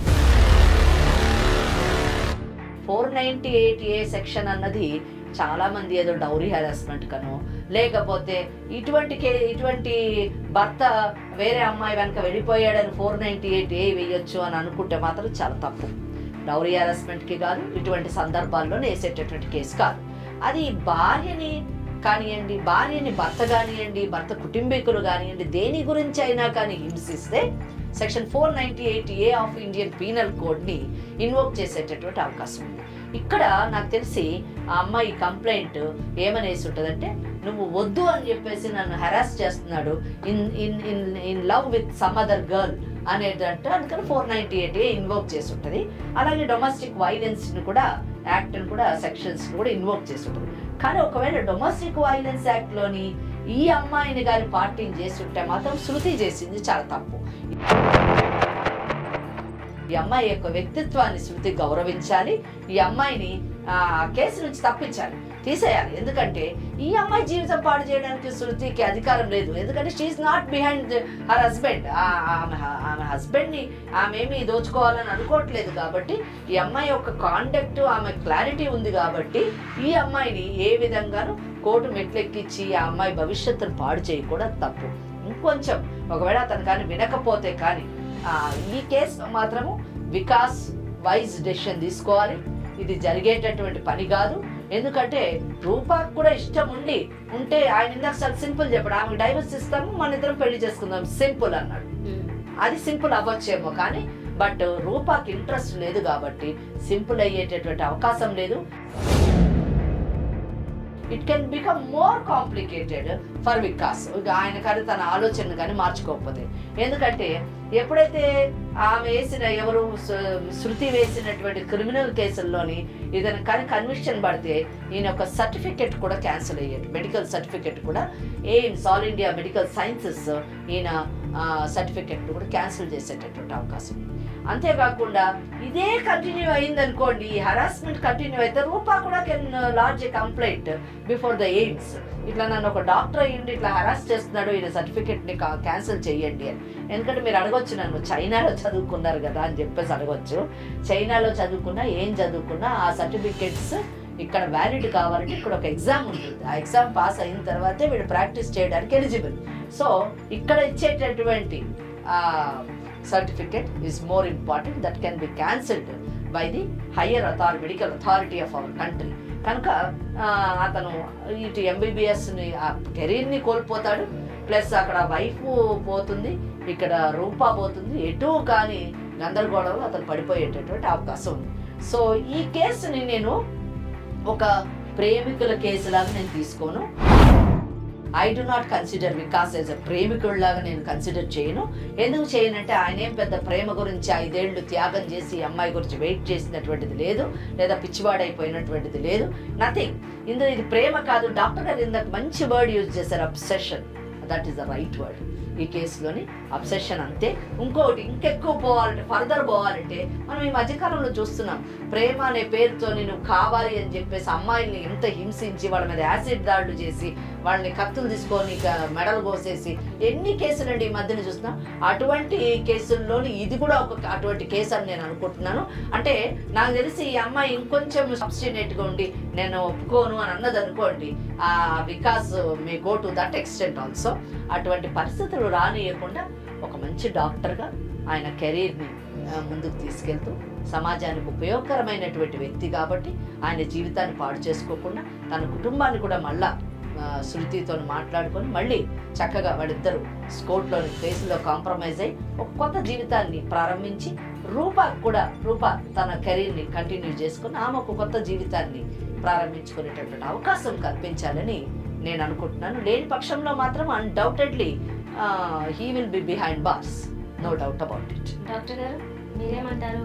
four ninety eight A section అన్నది చాలా మంది ఏదో డౌరీ హెరాస్మెంట్ కను లేకపోతే ఇటువంటి కే ఇటువంటి భర్త వేరే అమ్మాయి వెనక వెళ్ళిపోయాడని ఫోర్ నైంటీ ఎయిట్ ఏ వేయొచ్చు అని అనుకుంటే మాత్రం చాలా తప్పు డౌరీ హెరాస్మెంట్కి కాదు ఇటువంటి సందర్భాల్లో వేసేటటువంటి కేసు కాదు అది భార్యని కానివ్వండి భార్యని భర్త కానివ్వండి భర్త కుటుంబీకులు కానివ్వండి దేని గురించి అయినా కానీ హింసిస్తే section four ninety eight A of Indian penal కోడ్ని ఇన్వోక్ చేసేటటువంటి అవకాశం ఉంది ఇక్కడ నాకు తెలిసి ఆ అమ్మాయి కంప్లైంట్ ఏమనేసి ఉంటుందంటే నువ్వు వద్దు అని చెప్పేసి నన్ను హెరాస్ చేస్తున్నాడు in in in in love with some other girl అనేటట్టు అందుకని four ninety eight A invoke చేసి ఉంటుంది అలాగే డొమెస్టిక్ వైలెన్స్ని కూడా యాక్ట్ని కూడా సెక్షన్స్ కూడా ఇన్వోక్ చేసి ఉంటుంది కానీ ఒకవేళ డొమెస్టిక్ వైలెన్స్ యాక్ట్లోని ఈ అమ్మాయిని కానీ పార్టీని చేసి ఉంటే మాత్రం శృతి చేసింది చాలా తప్పు ఈ అమ్మాయి యొక్క వ్యక్తిత్వాన్ని శృతి గౌరవించాలి ఈ అమ్మాయిని ఆ కేసు నుంచి తప్పించాలి తీసేయాలి ఎందుకంటే ఈ అమ్మాయి జీవితం పాడు చేయడానికి శృతికి అధికారం లేదు ఎందుకంటే she's not behind her husband ఆమె ఆమె హస్బెండ్ని ఆమె ఏమి దోచుకోవాలని అనుకోవట్లేదు కాబట్టి ఈ అమ్మాయి యొక్క కాండక్ట్ ఆమె క్లారిటీ ఉంది కాబట్టి ఈ అమ్మాయిని ఏ విధంగానూ కోర్టు మెట్లెక్కించి ఆ అమ్మాయి భవిష్యత్తును పాడు చేయకూడదు తప్పు ఇంకొంచెం ఒకవేళ అతను కానీ వినకపోతే కానీ ఆ, ఈ కేసు మాత్రము వికాస్ వైజ్ డెసిషన్ తీసుకోవాలి ఇది జరిగేటటువంటి పని కాదు ఎందుకంటే రూపాకు కూడా ఇష్టం ఉండి ఉంటే ఆయన ఇందాక చాలా సింపుల్ చెప్పాడు ఆమె డైవర్స్ ఇస్తాము మన ఇద్దరం పెళ్లి చేసుకుందాం సింపుల్ అన్నాడు అది సింపుల్ అవ్వచ్చేమో కానీ బట్ రూపాకి ఇంట్రెస్ట్ లేదు కాబట్టి సింపుల్ అయ్యేటటువంటి అవకాశం లేదు it can become more complicated for Vikas ఇక ఆయన కానీ తన ఆలోచన కానీ మార్చుకోకపోతే ఎందుకంటే ఎప్పుడైతే ఆమె వేసిన ఎవరు శృ- శృతి వేసినటువంటి క్రిమినల్ కేసుల్లోని ఇతను కానీ కన్విక్షన్ పడితే ఈయన ఒక సర్టిఫికెట్ కూడా క్యాన్సిల్ అయ్యేది మెడికల్ సర్టిఫికెట్ కూడా AIIMS all India medical sciences ఈయన సర్టిఫికెట్ కూడా క్యాన్సిల్ చేసేటటువంటి అవకాశం ఉంది. అంతేకాకుండా ఇదే కంటిన్యూ అయింది అనుకోండి ఈ హరాస్మెంట్ కంటిన్యూ అయితే రూపా కూడా can lodge a complaint before the AIIMS ఇట్లా నన్ను ఒక డాక్టర్ అయ్యిండి ఇట్లా హరాస్ చేస్తున్నాడు ఈయన సర్టిఫికెట్ని క్యాన్సిల్ చేయండి అని ఎందుకంటే మీరు అడగొచ్చు నన్ను చైనాలో చదువుకున్నారు కదా అని చెప్పేసి అడగొచ్చు చైనాలో చదువుకున్నా ఏం చదువుకున్నా ఆ సర్టిఫికెట్స్ ఇక్కడ వ్యాలిడ్ కావాలంటే ఇక్కడ ఒక ఎగ్జామ్ ఉంటుంది ఆ ఎగ్జామ్ పాస్ అయిన తర్వాతే వీడు ప్రాక్టీస్ చేయడానికి ఎలిజిబుల్ సో ఇక్కడ ఇచ్చేటటువంటి certificate is more important that can be cancelled by the higher authority medical authority of our country కనుక ఆ, అతను ఇటు ఎంబీబీఎస్ని ఆ కెరీర్ని కోల్పోతాడు ప్లస్ అక్కడ వైఫ్ పోతుంది ఇక్కడ రూపా పోతుంది ఎటు కానీ గందరగోళంలో అతను పడిపోయేటటువంటి అవకాశం ఉంది సో ఈ కేసుని నేను ఒక ప్రేమికుల కేసులాగా నేను తీసుకోను I do not consider Vikas as a ప్రేమికుడిలాగా నేను కన్సిడర్ చేయను ఎందుకు చేయనంటే ఆయన ఏం పెద్ద ప్రేమ గురించి ఐదేళ్లు త్యాగం చేసి ఈ అమ్మాయి గురించి వెయిట్ చేసినటువంటిది లేదు లేదా పిచ్చివాడైపోయినటువంటిది లేదు నథింగ్ ఇందులో ఇది ప్రేమ కాదు డాక్టర్ గారు ఇందాక మంచి వర్డ్ యూజ్ చేశారు obsession that is the right word ఈ కేసులోని అబ్సెషన్ అంతే ఇంకొకటి ఇంకెక్కువ పోవాలంటే ఫర్దర్ పోవాలంటే మనం ఈ మధ్యకాలంలో చూస్తున్నాం ప్రేమ అనే పేరుతో నువ్వు కావాలి అని చెప్పేసి అమ్మాయిల్ని ఎంత హింసించి వాళ్ళ మీద యాసిడ్ దాడులు చేసి వాళ్ళని కత్తులు తీసుకొని ఇక మెడలు కోసేసి ఎన్ని కేసులు అండి ఈ మధ్యన చూస్తున్నాం అటువంటి కేసుల్లోని ఇది కూడా ఒక అటువంటి కేసు అని నేను అనుకుంటున్నాను అంటే నాకు తెలిసి ఈ అమ్మాయి ఇంకొంచెం సబ్స్టినేట్గా ఉండి నేను ఒప్పుకోను అని అన్నది అనుకోండి ఆ Vikas may go to that extent also అటువంటి పరిస్థితులు రానియకుండా ఒక మంచి డాక్టర్గా ఆయన కెరీర్ని ముందుకు తీసుకెళ్తూ సమాజానికి ఉపయోగకరమైనటువంటి వ్యక్తి కాబట్టి ఆయన జీవితాన్ని పాడు చేసుకోకుండా తన కుటుంబాన్ని కూడా మళ్ళా ఆ, శృతితో మాట్లాడుకొని మళ్ళీ చక్కగా వాళ్ళిద్దరూ స్కోర్ట్లోని కేసులో కాంప్రమైజ్ అయ్యి ఒక కొత్త జీవితాన్ని ప్రారంభించి రూపా కూడా రూప తన కెరీర్ని కంటిన్యూ చేసుకుని ఆమె ఒక కొత్త జీవితాన్ని ప్రారంభించుకునేటటువంటి అవకాశం కల్పించాలని నేను అనుకుంటున్నాను లేని పక్షంలో మాత్రం undoubtedly he will be behind bars no doubt about it doctor గారు మీరేమంటారు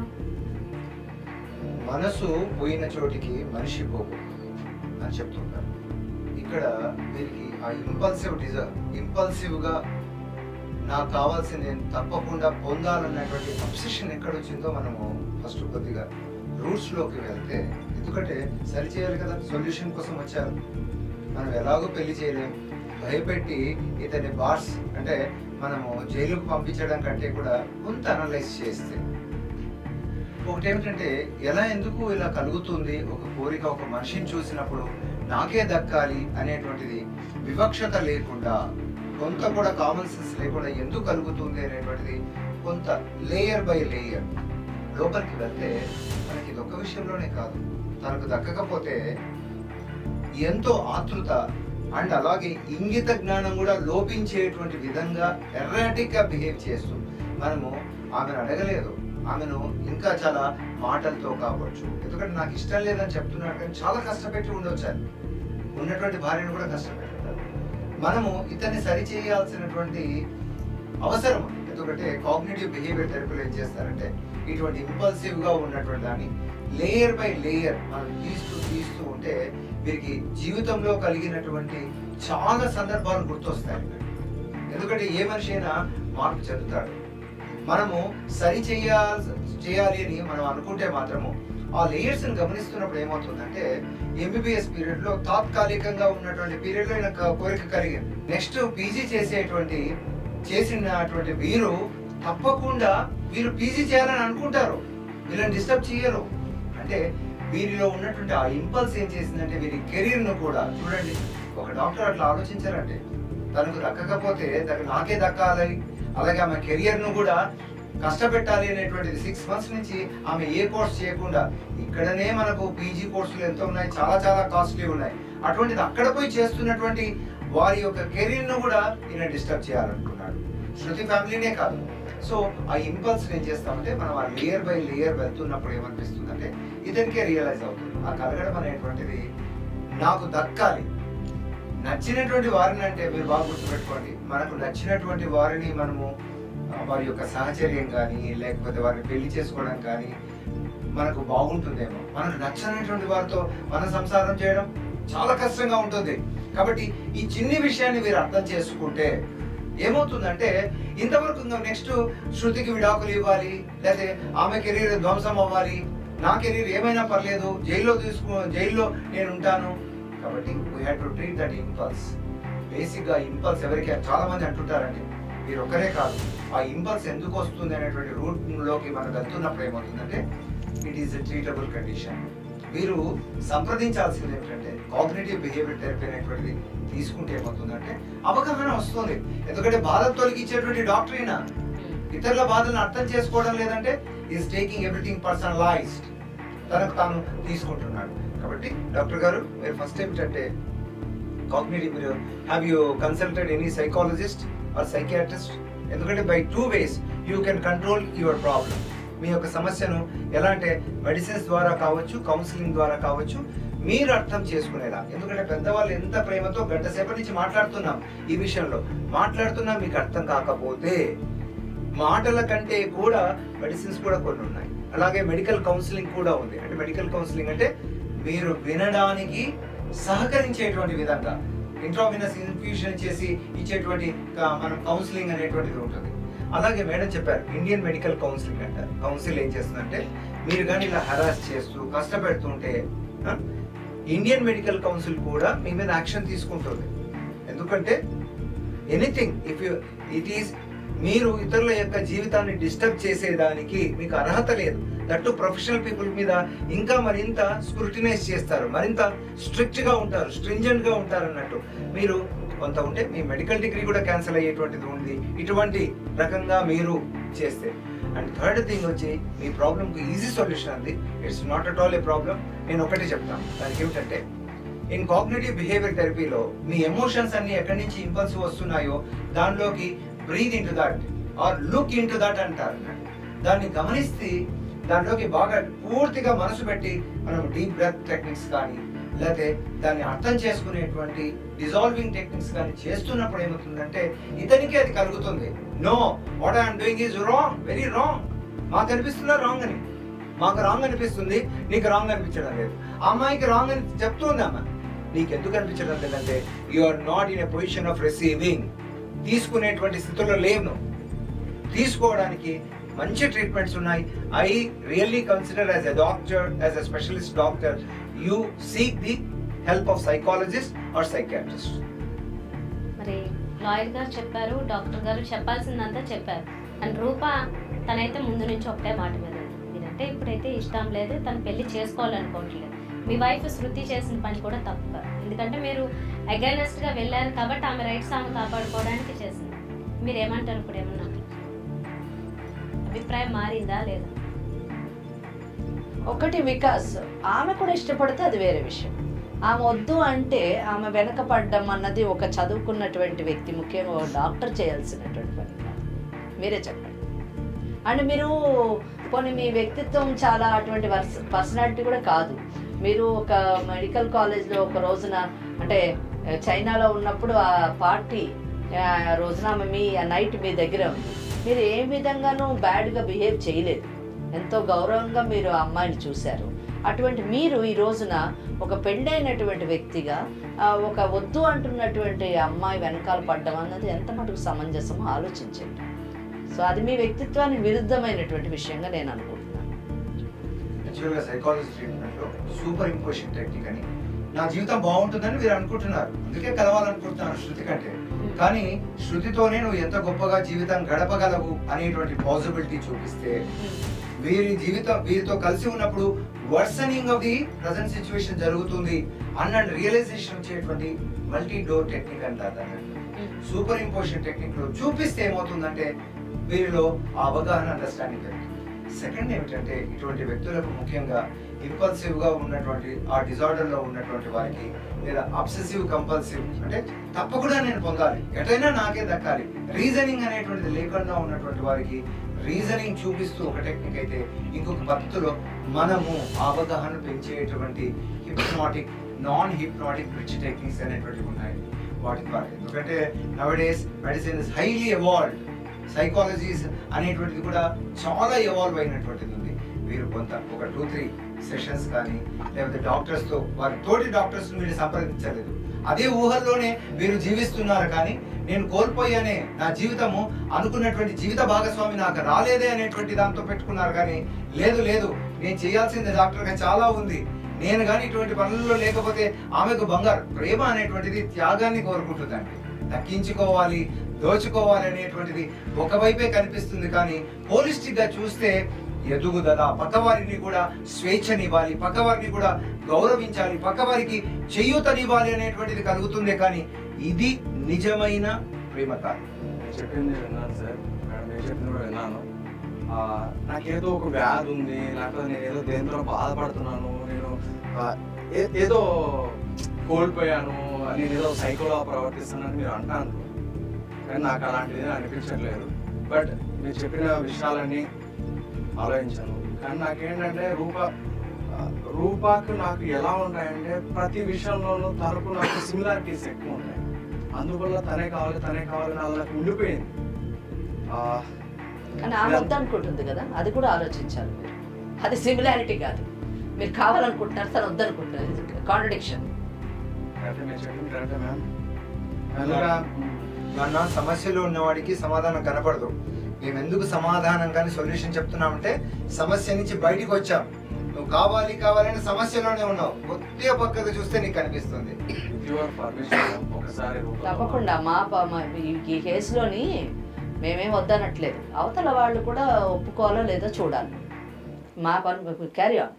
మనసు పోయిన చోటికి మనిషి పోవు అని చెప్తుంటారు ఇక్కడ వీరికి ఆ ఇంపల్సివ్ డిజైర్ ఇంపల్సివ్ గా నాకు కావాల్సింది నేను తప్పకుండా పొందాలన్నటువంటి అబ్సెషన్ ఎక్కడ వచ్చిందో మనము ఫస్ట్ కొద్దిగా రూట్స్ లోకి వెళ్తే ఎందుకంటే సరి చేయాలి కదా సొల్యూషన్ కోసం వచ్చారు మనం ఎలాగో పెళ్లి చేయలేం భయపెట్టి ఇతని బార్స్ అంటే మనము జైలుకు పంపించడం కంటే కూడా కొంత అనలైజ్ చేస్తే ఒకటి ఏమిటంటే ఎలా ఎందుకు ఇలా కలుగుతుంది ఒక కోరిక ఒక మనిషిని చూసినప్పుడు నాకే దక్కాలి అనేటువంటిది వివక్షత లేకుండా కొంత కూడా కామన్ సెన్స్ లేకుండా ఎందుకు కలుగుతుంది అనేటువంటిది కొంత లేయర్ బై లేయర్ లోపలికి వెళ్తే మనకి ఇది ఒక విషయంలోనే కాదు తనకు దక్కకపోతే ఎంతో ఆతృత అండ్ అలాగే ఇంగిత జ్ఞానం కూడా లోపించేటువంటి విధంగా erratic గా బిహేవ్ చేస్తూ మనము ఆమెను అడగలేదు ఆమెను ఇంకా చాలా మాటలతో కావచ్చు ఎందుకంటే నాకు ఇష్టం లేదని చెప్తున్నాడు కానీ చాలా కష్టపెట్టి ఉండొచ్చు ఆయన. ఉన్నటువంటి భార్యను కూడా కష్టపెట్టారు మనము ఇతన్ని సరి చేయాల్సినటువంటి అవసరం ఉంది. ఎందుకంటే కాగ్నేటివ్ బిహేవియర్ థెరపీలో ఏం చేస్తారంటే ఇటువంటి ఇంపల్సివ్ గా ఉన్నటువంటి దాన్ని లేయర్ బై లేయర్ మనం తీస్తూ తీస్తూ ఉంటే వీరికి జీవితంలో కలిగినటువంటి చాలా సందర్భాలు గుర్తొస్తాయి ఎందుకంటే ఏ మనిషి అయినా మార్పు చెందుతాడు మనము సరి చేయాల్సి చేయాలి అని మనం అనుకుంటే మాత్రము ఆ లేయర్స్ ని గమనిస్తున్నప్పుడు ఏమవుతుందంటే ఎంబీబీఎస్ పీరియడ్ లో తాత్కాలికంగా ఉన్నటువంటి పీరియడ్ లో నాకు కోరిక కలిగింది నెక్స్ట్ పీజీ చేసేటువంటి చేసినటువంటి వీరు తప్పకుండా వీరు పీజీ చేయాలని అనుకుంటారు వీళ్ళని డిస్టర్బ్ చేయరు అంటే వీరిలో ఉన్నటువంటి ఆ ఇంపల్స్ ఏం చేసిందంటే వీరి కెరీర్ ను కూడా చూడండి ఒక డాక్టర్ అట్లా ఆలోచించారంటే తనకు దక్కకపోతే తనకు నాకే దక్కాలి అలాగే ఆమె కెరియర్ ను కూడా కష్టపెట్టాలి అనేటువంటిది సిక్స్ మంత్స్ నుంచి ఆమె ఏ కోర్స్ చేయకుండా ఇక్కడనే మనకు పీజీ కోర్సులు ఎంతో ఉన్నాయి చాలా చాలా కాస్ట్లీ ఉన్నాయి అటువంటిది అక్కడ పోయి చేస్తున్నటువంటి వారి యొక్క కెరీర్ ను కూడా ఈయన డిస్టర్బ్ చేయాలనుకున్నాడు శృతి ఫ్యామిలీనే కాదు సో ఆ ఇంపల్స్ ఏం చేస్తామంటే మనం ఆ లేయర్ బై లేయర్ వెళ్తున్నప్పుడు ఏమనిపిస్తుందంటే ఇతనికే రియలైజ్ అవుతుంది ఆ కలగడం అనేటువంటిది నాకు దక్కాలి నచ్చినటువంటి వారిని అంటే మీరు బాగా గుర్తుపెట్టుకోండి మనకు నచ్చినటువంటి వారిని మనము ఆ, వారి యొక్క సహచర్యం కానీ లేకపోతే వారిని పెళ్లి చేసుకోవడం కానీ మనకు బాగుంటుందేమో మనకు నచ్చనటువంటి వారితో మన సంసారం చేయడం చాలా కష్టంగా ఉంటుంది కాబట్టి ఈ చిన్ని విషయాన్ని మీరు అర్థం చేసుకుంటే ఏమవుతుందంటే ఇంతవరకు నెక్స్ట్ శృతికి విడాకులు ఇవ్వాలి లేకపోతే ఆమె కెరీర్ ధ్వంసం అవ్వాలి నా కెరీర్ ఏమైనా పర్లేదు జైల్లో తీసుకో జైల్లో నేను ఉంటాను కాబట్టి we had to treat that impulse basic గా ఇంపల్స్ ఎవరికి చాలా మంది అంటుంటారండి మీరు ఒక్కరే కాదు ఆ ఇంపల్స్ ఎందుకు వస్తుంది అనేటువంటి రూట్ లోకి మనం వెళ్తున్నప్పుడు ఏమవుతుందంటే it is a treatable condition మీరు సంప్రదించాల్సింది ఏంటంటే కాగ్నేటివ్ బిహేవియర్ థెరపీ అనేటువంటిది తీసుకుంటే ఏమవుతుందంటే అవగాహన వస్తుంది ఎందుకంటే బాధ తొలగించేటువంటి డాక్టర్ అయినా ఇతరుల బాధలను అర్థం చేసుకోవడం లేదంటే ఈస్ టేకింగ్ ఎవ్రీథింగ్ పర్సనలైజ్డ్ తనకు తాను తీసుకుంటున్నాడు కాబట్టి డాక్టర్ గారు మీరు ఫస్ట్ ఏమిటంటే కాగ్నేటివ్ మీరు have you consulted any psychologist or psychiatrist ఎందుకంటే by two ways you can control your problem మీ యొక్క సమస్యను ఎలా అంటే మెడిసిన్స్ ద్వారా కావచ్చు కౌన్సిలింగ్ ద్వారా కావచ్చు మీరు అర్థం చేసుకునేలా ఎందుకంటే పెద్దవాళ్ళు ఎంత ప్రేమతో గంట సేపటి నుంచి మాట్లాడుతున్నాం ఈ విషయంలో మాట్లాడుతున్నా మీకు అర్థం కాకపోతే మాటల కంటే కూడా మెడిసిన్స్ కూడా కొన్ని ఉన్నాయి అలాగే మెడికల్ కౌన్సిలింగ్ కూడా ఉంది అంటే మెడికల్ కౌన్సిలింగ్ అంటే మీరు వినడానికి సహకరించేటువంటి విధంగా ఇంట్రావినస్ ఇన్ఫ్యూషన్ చేసి ఇచ్చేటువంటి క- మనం కౌన్సిలింగ్ అనేటువంటిది ఉంటుంది అలాగే మేడం చెప్పారు ఇండియన్ మెడికల్ కౌన్సిలింగ్ అంటారు కౌన్సిల్ ఏం చేస్తుందంటే మీరు కానీ ఇలా హరాస్ చేస్తూ కష్టపెడుతుంటే ఆ, ఇండియన్ మెడికల్ కౌన్సిల్ కూడా మీ మీద యాక్షన్ తీసుకుంటుంది ఎందుకంటే anything if you it is మీరు ఇతరుల యొక్క జీవితాన్ని డిస్టర్బ్ చేసేదానికి మీకు అర్హత లేదు దట్టు ప్రొఫెషనల్ పీపుల్ మీద ఇంకా మరింత స్క్రూటినైజ్ చేస్తారు మరింత స్ట్రిక్ట్ గా ఉంటారు స్ట్రింజెంట్ గా ఉంటారు అన్నట్టు మీరు కొంత ఉంటే మీ మెడికల్ డిగ్రీ కూడా క్యాన్సిల్ అయ్యేటువంటిది ఉంది ఇటువంటి రకంగా మీరు చేస్తే అండ్ థర్డ్ థింగ్ వచ్చి మీ ప్రాబ్లమ్కి ఈజీ సొల్యూషన్ అంది it's not at all a problem నేను ఒకటి చెప్తాను దానికి ఏమిటంటే ఇన్ కాగ్నేటివ్ బిహేవియర్ థెరపీలో మీ ఎమోషన్స్ అన్ని ఎక్కడి నుంచి ఇంపల్స్ వస్తున్నాయో దానిలోకి breathe in to that or look in to that అంటారు అన్నట్టు. దాన్ని గమనిస్తే దానిలోకి బాగా పూర్తిగా మనసు పెట్టి మనం డీప్ బ్రెత్ టెక్నిక్స్ కానీ లేకపోతే దాన్ని అర్థం చేసుకునేటువంటి డిజాల్వింగ్ టెక్నిక్స్ కానీ చేస్తున్నప్పుడు ఏమవుతుందంటే ఇతనికి అది కలుగుతుంది no what I'm doing is wrong very wrong మాకు అనిపిస్తుందా రాంగ్ అని మాకు రాంగ్ అనిపిస్తుంది నీకు రాంగ్ అనిపించడం లేదు ఆ అమ్మాయికి రాంగ్ అని చెప్తుంది అమ్మ నీకు ఎందుకు అనిపించడం లేదంటే you are not in a position of receiving తీసుకునేటువంటి స్థితిలో లేవు నువ్వు. తీసుకోవడానికి మంచి ట్రీట్మెంట్స్ ఉన్నాయి I really consider as a doctor as a specialist doctor you seek the help of psychologist or psychiatrist మరి లాయర్ గారు చెప్పారు డాక్టర్ గారు చెప్పాల్సిందంతా చెప్పారు అండ్ రూప తనైతే ముందు నుంచి ఒకటే మాట మీద ఉంది. మీరంటే ఇప్పుడైతే ఇష్టం లేదు తను పెళ్లి చేసుకోవాలనుకోవట్లేదు మీ వైఫ్ శృతి చేసిన పని కూడా తప్పు కాదు. ఎందుకంటే మీరు against గా వెళ్ళారు కాబట్టి ఆమె రైట్స్ ఆమె కాపాడుకోవడానికి చేసింది మీరు ఏమంటారు ఇప్పుడు ఏమన్నా అభిప్రాయం మారిందా లేదా ఒకటి వికాస్ ఆమె కూడా ఇష్టపడితే అది వేరే విషయం ఆమె వద్దు అంటే ఆమె వెనకపడ్డం అన్నది ఒక చదువుకున్నటువంటి వ్యక్తి ముఖ్యంగా ఒక డాక్టర్ చేయాల్సినటువంటి పని కాదు మీరే చెప్పండి అండ్ మీరు పోనీ మీ వ్యక్తిత్వం చాలా అటువంటి పర్సనాలిటీ కూడా కాదు మీరు ఒక మెడికల్ కాలేజ్లో ఒక రోజున అంటే ఆ, చైనాలో ఉన్నప్పుడు ఆ పార్టీ ఆ రోజున ఆమె మీ ఆ నైట్ మీ దగ్గర ఉంది మీరు ఏ విధంగానూ బ్యాడ్గా బిహేవ్ చేయలేదు ఎంతో గౌరవంగా మీరు ఆ అమ్మాయిని చూశారు అటువంటి మీరు ఈ రోజున ఒక పెళ్ళైనటువంటి వ్యక్తిగా ఆ, ఒక వద్దు అంటున్నటువంటి అమ్మాయి వెనకాల పడ్డం అన్నది ఎంత మటుకు సమంజసమో ఆలోచించండి సో అది మీ వ్యక్తిత్వానికి విరుద్ధమైనటువంటి విషయంగా నేను అనుకుంటున్నాను యాక్చువల్గా సైకాలజీ ట్రీట్మెంట్లో సూపర్ ఇంపోజిషన్ టెక్నిక్ అని నా జీవితం బాగుంటుందని మీరు అనుకుంటున్నారు అందుకే కలవాలనుకుంటున్నారు శృతి కంటే కానీ శృతితోనే నువ్వు ఎంత గొప్పగా జీవితం గడపగలవు అనేటువంటి పాసిబిలిటీ చూపిస్తే వీరి జీవితం వీరితో కలిసి ఉన్నప్పుడు worsening of the present situation జరుగుతుంది అన్న రియలైజేషన్ వచ్చేటువంటి మల్టీ డోర్ టెక్నిక్ అంటారు దాన్ని సూపర్ ఇంపోజిషన్ టెక్నిక్ లో చూపిస్తే ఏమవుతుందంటే వీరిలో ఆ అవగాహన అండర్స్టాండింగ్ పెరుగుతుంది సెకండ్ ఏమిటంటే ఇటువంటి వ్యక్తులకు ముఖ్యంగా ఇంపల్సివ్ గా ఉన్నటువంటి ఆ డిజార్డర్ లో ఉన్నటువంటి వారికి లేదా అబ్సెసివ్ కంపల్సివ్ అంటే తప్పకుండా నేను పొందాలి ఎటైనా నాకే దక్కాలి రీజనింగ్ అనేటువంటిది లేకుండా ఉన్నటువంటి వారికి రీజనింగ్ చూపిస్తూ ఒక టెక్నిక్ అయితే ఇంకొక పద్ధతిలో మనము ఆ అవగాహన పెంచేటువంటి hypnotic non hypnotic bridge techniques అనేటువంటివి ఉన్నాయి వాటి ద్వారా ఎందుకంటే nowadays medicine is highly evolved psychologies అనేటువంటిది కూడా చాలా ఎవాల్వ్ అయినటువంటిది ఉంది మీరు కొంత ఒక టూ త్రీ సెషన్స్ కానీ లేకపోతే డాక్టర్స్తో వారి తోటి డాక్టర్స్ మీరు సంప్రదించలేదు అదే ఊహల్లోనే మీరు జీవిస్తున్నారు కానీ నేను కోల్పోయానే నా జీవితము అనుకున్నటువంటి జీవిత భాగస్వామి నాకు రాలేదే అనేటువంటి దాంతో పెట్టుకున్నారు కానీ లేదు లేదు నేను చేయాల్సింది డాక్టర్గా చాలా ఉంది నేను కానీ ఇటువంటి పనుల్లో లేకపోతే ఆమెకు బంగారు ప్రేమ అనేటువంటిది త్యాగాన్ని కోరుకుంటుందండి దక్కించుకోవాలి దోచుకోవాలి అనేటువంటిది ఒకవైపే కనిపిస్తుంది కానీ holistic గా చూస్తే ఎదుగుదల పక్కవారిని కూడా స్వేచ్ఛనివ్వాలి పక్కవారిని కూడా గౌరవించాలి పక్కవారికి చేయూతనివ్వాలి అనేటువంటిది కలుగుతుందే కానీ ఇది నిజమైన ప్రేమ కాదు నేను చెప్పింది విన్నాను సార్ మేడం మీరు చెప్పింది కూడా విన్నాను ఆ, నాకేదో ఒక వ్యాధి ఉంది లేకపోతే నేను ఏదో దేంతో బాధపడుతున్నాను నేను ఆ, ఏ- ఏదో కోల్పోయాను నేను ఏదో సైకోలా ప్రవర్తిస్తున్నాను మీరు అంటాను కానీ నాకు అలాంటిది అనిపించట్లేదు బట్ మీరు చెప్పిన విషయాలన్నీ ఆలోచించాను కానీ నాకేంటంటే రూప ఆ, రూపాకు నాకు ఎలా ఉంటాయంటే ప్రతి విషయంలోనూ తనకు నాకు సిమిలారిటీస్ ఎక్కువ ఉంటాయి అందువల్ల తనే కావాలి తనే కావాలని అలా నాకు ఉండిపోయింది ఆ, కానీ ఆమె వద్దనుకుంటుంది కదా అది కూడా ఆలోచించాలి మీరు అది సిమిలారిటీ కాదు మీరు కావాలనుకుంటున్నారు తను వద్దనుకుంటున్నారు కాంట్రడిక్షన్ కరెక్టే మీరు చెప్పింది కరెక్టే మ్యామ్ మెల్లగా నాన్న సమస్యలో ఉన్నవాడికి సమాధానం కనపడదు మేము ఎందుకు సమాధానం కానీ సొల్యూషన్ చెప్తున్నామంటే సమస్య నుంచి బయటికి వచ్చాం నువ్వు కావాలి కావాలని సమస్యలోనే ఉన్నావు కొద్దిగా పక్కకు చూస్తే నీకు కనిపిస్తుంది విత్ యువర్ పర్మిషన్ ఒకసారి రూపా తప్పకుండా మా ప- మా- ఈ- ఈ కేసులోని మేమేం వద్దనట్లేదు అవతల వాళ్ళు కూడా ఒప్పుకోవాలో లేదో చూడాలి మా పని క్యారీ ఆన్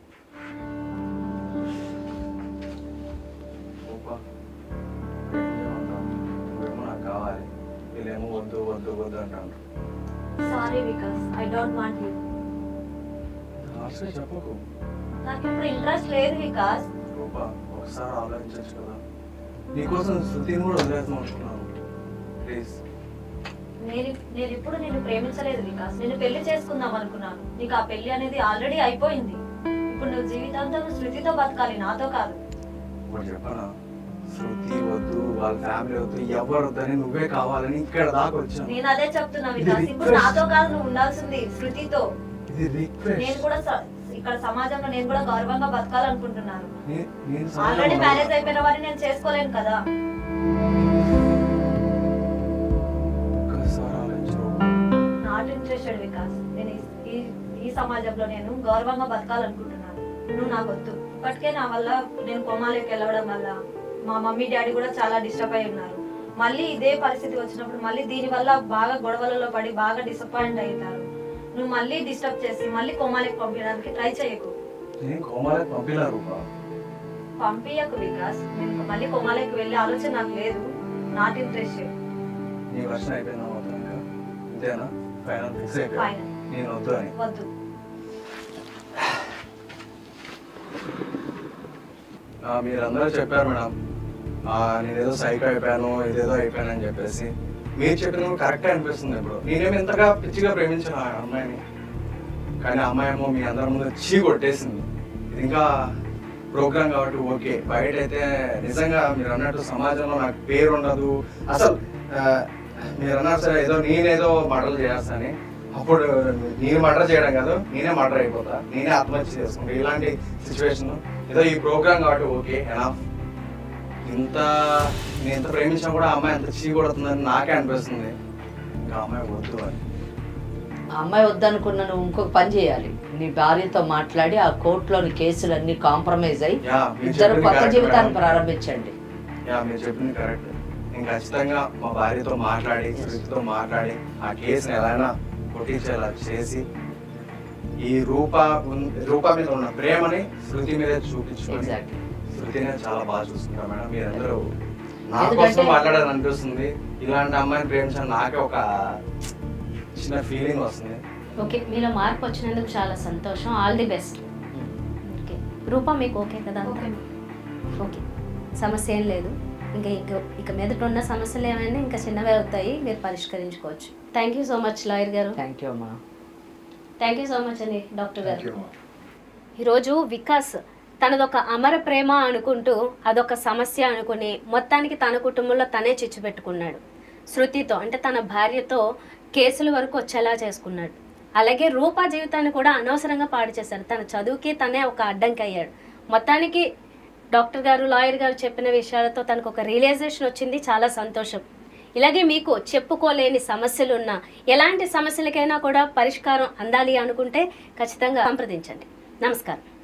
రూపా ఏమంటావు? నువ్వేమో నాకు కావాలి వీళ్ళేమో వద్దు వద్దు వద్దు అంటాను sorry Vikas I don't want you హార్ష్గా చెప్పకు నాకు ఇప్పుడు ఇంట్రెస్ట్ లేదు వికాస్ రూపా ఒకసారి ఆలోచించచ్చు కదా నీకోసం శృతిని కూడా వదిలేద్దాం అనుకున్నాను ప్లీజ్ నేను నేను ఇప్పుడు నిన్ను ప్రేమించలేదు వికాస్ నేను పెళ్లి చేసుకుందాం అనుకున్నాను నీకు ఆ పెళ్లి అనేది ఆల్రెడీ అయిపోయింది ఇప్పుడు నువ్వు జీవితాంతం శృతితో బతకాలి నాతో కాదు ఇప్పుడు చెప్పనా శృతి వద్దు వాళ్ళ ఫ్యామిలీ వద్దు ఎవరు వద్దని నువ్వే కావాలని ఇక్కడ దాకా వచ్చాను నేను అదే చెప్తున్నా ఇది వికాస్ ఇప్పుడు request. నాతో కాదు నువ్వు ఉండాల్సింది శృతితో ఇది నేను రిక్వెస్ట్ కూడా స- ఇక్కడ సమాజంలో నేను కూడా గౌరవంగా బతకాలనుకుంటున్నాను నేను ఆల్రెడీ మ్యారేజ్ అయిపోయిన వారిని నేను చేసుకోలేను కదా ఒక్కసారి ఆలోచించు రూపా. నాట్ ఇంట్రెస్టెడ్ వికాస్ నేను ఈ- ఈ ఈ సమాజంలో నేను గౌరవంగా బతకాలనుకుంటున్నాను నువ్వు నాకు వద్దు ఇప్పటికే నా వల్ల నేను కోమాలోకి వెళ్ళడం వల్ల మా మమ్మీ డాడీ కూడా చాలా డిస్టర్బ్ అయి ఉన్నారు మళ్ళీ ఇదే పరిస్థితి వచ్చినప్పుడు మళ్ళీ దీని వల్ల బాగా గొడవలలో పడి బాగా డిసప్పాయింట్ అవుతారు నువ్వు మళ్ళీ డిస్టర్బ్ చేసి మళ్ళీ కోమాలోకి పంపించడానికి ట్రై చేయకు నేను కోమాలకు పంపిలా రూపా పంపించకు వికాస్ నేను మళ్ళీ కోమాలోకి వెళ్ళే ఆలోచన నాకు లేదు నాట్ ఇంట్రెస్టెడ్ నీ వర్షం అయిపోయిందా మొత్తం ఇంకా ఇంతేనా ఫైనల్ ఫిక్స్ అయిపోయా Final. నేను వద్దు అని వద్దు ఆ, మీరందరూ చెప్పారు మేడం ఆ, నేనేదో సైకో అయిపోయాను ఇదేదో అయిపోయాను అని చెప్పేసి మీరు చెప్పిన కరెక్టే అనిపిస్తుంది ఇప్పుడు నేనేమి ఇంతగా పిచ్చిగా ప్రేమించాను ఆ అమ్మాయిని కానీ ఆ అమ్మాయి ఏమో మీ అందరి ముందు చీ కొట్టేసింది ఇది ఇంకా ప్రోగ్రామ్ కాబట్టి ఓకే బయట అయితే నిజంగా మీరు అన్నట్టు సమాజంలో నాకు పేరు ఉండదు అసలు ఆ, మీరు అన్నారు సరే ఏదో నేనేదో మర్డర్ చేస్తానని అప్పుడు నేను మర్డర్ చేయడం కాదు నేనే మర్డర్ అయిపోతా నేనే ఆత్మహత్య చేసుకుంటా ఇలాంటి సిచ్యువేషన్ ఏదో ఈ ప్రోగ్రామ్ కాబట్టి ఓకే ఎనఫ్ ఇంత నేను ఎంత ప్రేమించినా కూడా ఆ అమ్మాయి అంత చీ కొడుతుందని నాకే అనిపిస్తుంది ఇంకా అమ్మాయి వద్దు అని ఆ అమ్మాయి వద్దనుకున్న నువ్వు ఇంకొక పని చేయాలి నీ భార్యతో మాట్లాడి ఆ కోర్టులోని కేసులన్నీ కాంప్రమైజ్ అయ్యి యా, మీరు ఇద్దరు చెప్పింది కొత్త correct జీవితాన్ని మేడం. ప్రారంభించండి యా మీరు చెప్పింది కరెక్ట్ నేను ఖచ్చితంగా మా భార్యతో మాట్లాడి శృతితో మాట్లాడి ఆ కేసుని ఎలా అయినా కొట్టించేలా చేసి ఈ రూప ఉన్- రూప మీద ఉన్న ప్రేమని శృతి మీద చూపించుకొని Exactly. శృతినే చాలా బాగా చూసుకుంటారు మేడం మీరందరూ నా ఎందుకంటే- కోసం మాట్లాడాలని అనిపిస్తుంది ఇలాంటి అమ్మాయిని ప్రేమించిన నాకే ఒక చిన్న ఫీలింగ్ వస్తుంది ఓకే మీలో మార్పు వచ్చినందుకు చాలా సంతోషం all the best okay Rupa మీకు ఓకే కదా ఓకే ఓకే సమస్య ఏం లేదు ఇంకా ఇక ఇక మీదట ఉన్న సమస్యలు ఏమైనా ఇంకా చిన్నవే అవుతాయి మీరు పరిష్కరించుకోవచ్చు thank you so much lawyer గారు థ్యాంక్ యూ అమ్మా థ్యాంక్ యూ సో మచ్ అండి డాక్టర్ థ్యాంక్ గారు యూ ఈరోజు వికాస్ తనదొక అమర ప్రేమ అనుకుంటూ అదొక సమస్య అనుకుని మొత్తానికి తన కుటుంబంలో తనే చిచ్చు పెట్టుకున్నాడు శృతితో అంటే తన భార్యతో కేసుల వరకు వచ్చేలా చేసుకున్నాడు అలాగే రూపా జీవితాన్ని కూడా అనవసరంగా పాడు చేశాడు తన చదువుకి తనే ఒక అడ్డంకి అయ్యాడు మొత్తానికి డాక్టర్ గారు లాయర్ గారు చెప్పిన విషయాలతో తనకు ఒక రియలైజేషన్ వచ్చింది చాలా సంతోషం ఇలాగే మీకు చెప్పుకోలేని సమస్యలు ఉన్నా ఎలాంటి సమస్యలకైనా కూడా పరిష్కారం అందాలి అనుకుంటే ఖచ్చితంగా సంప్రదించండి నమస్కారం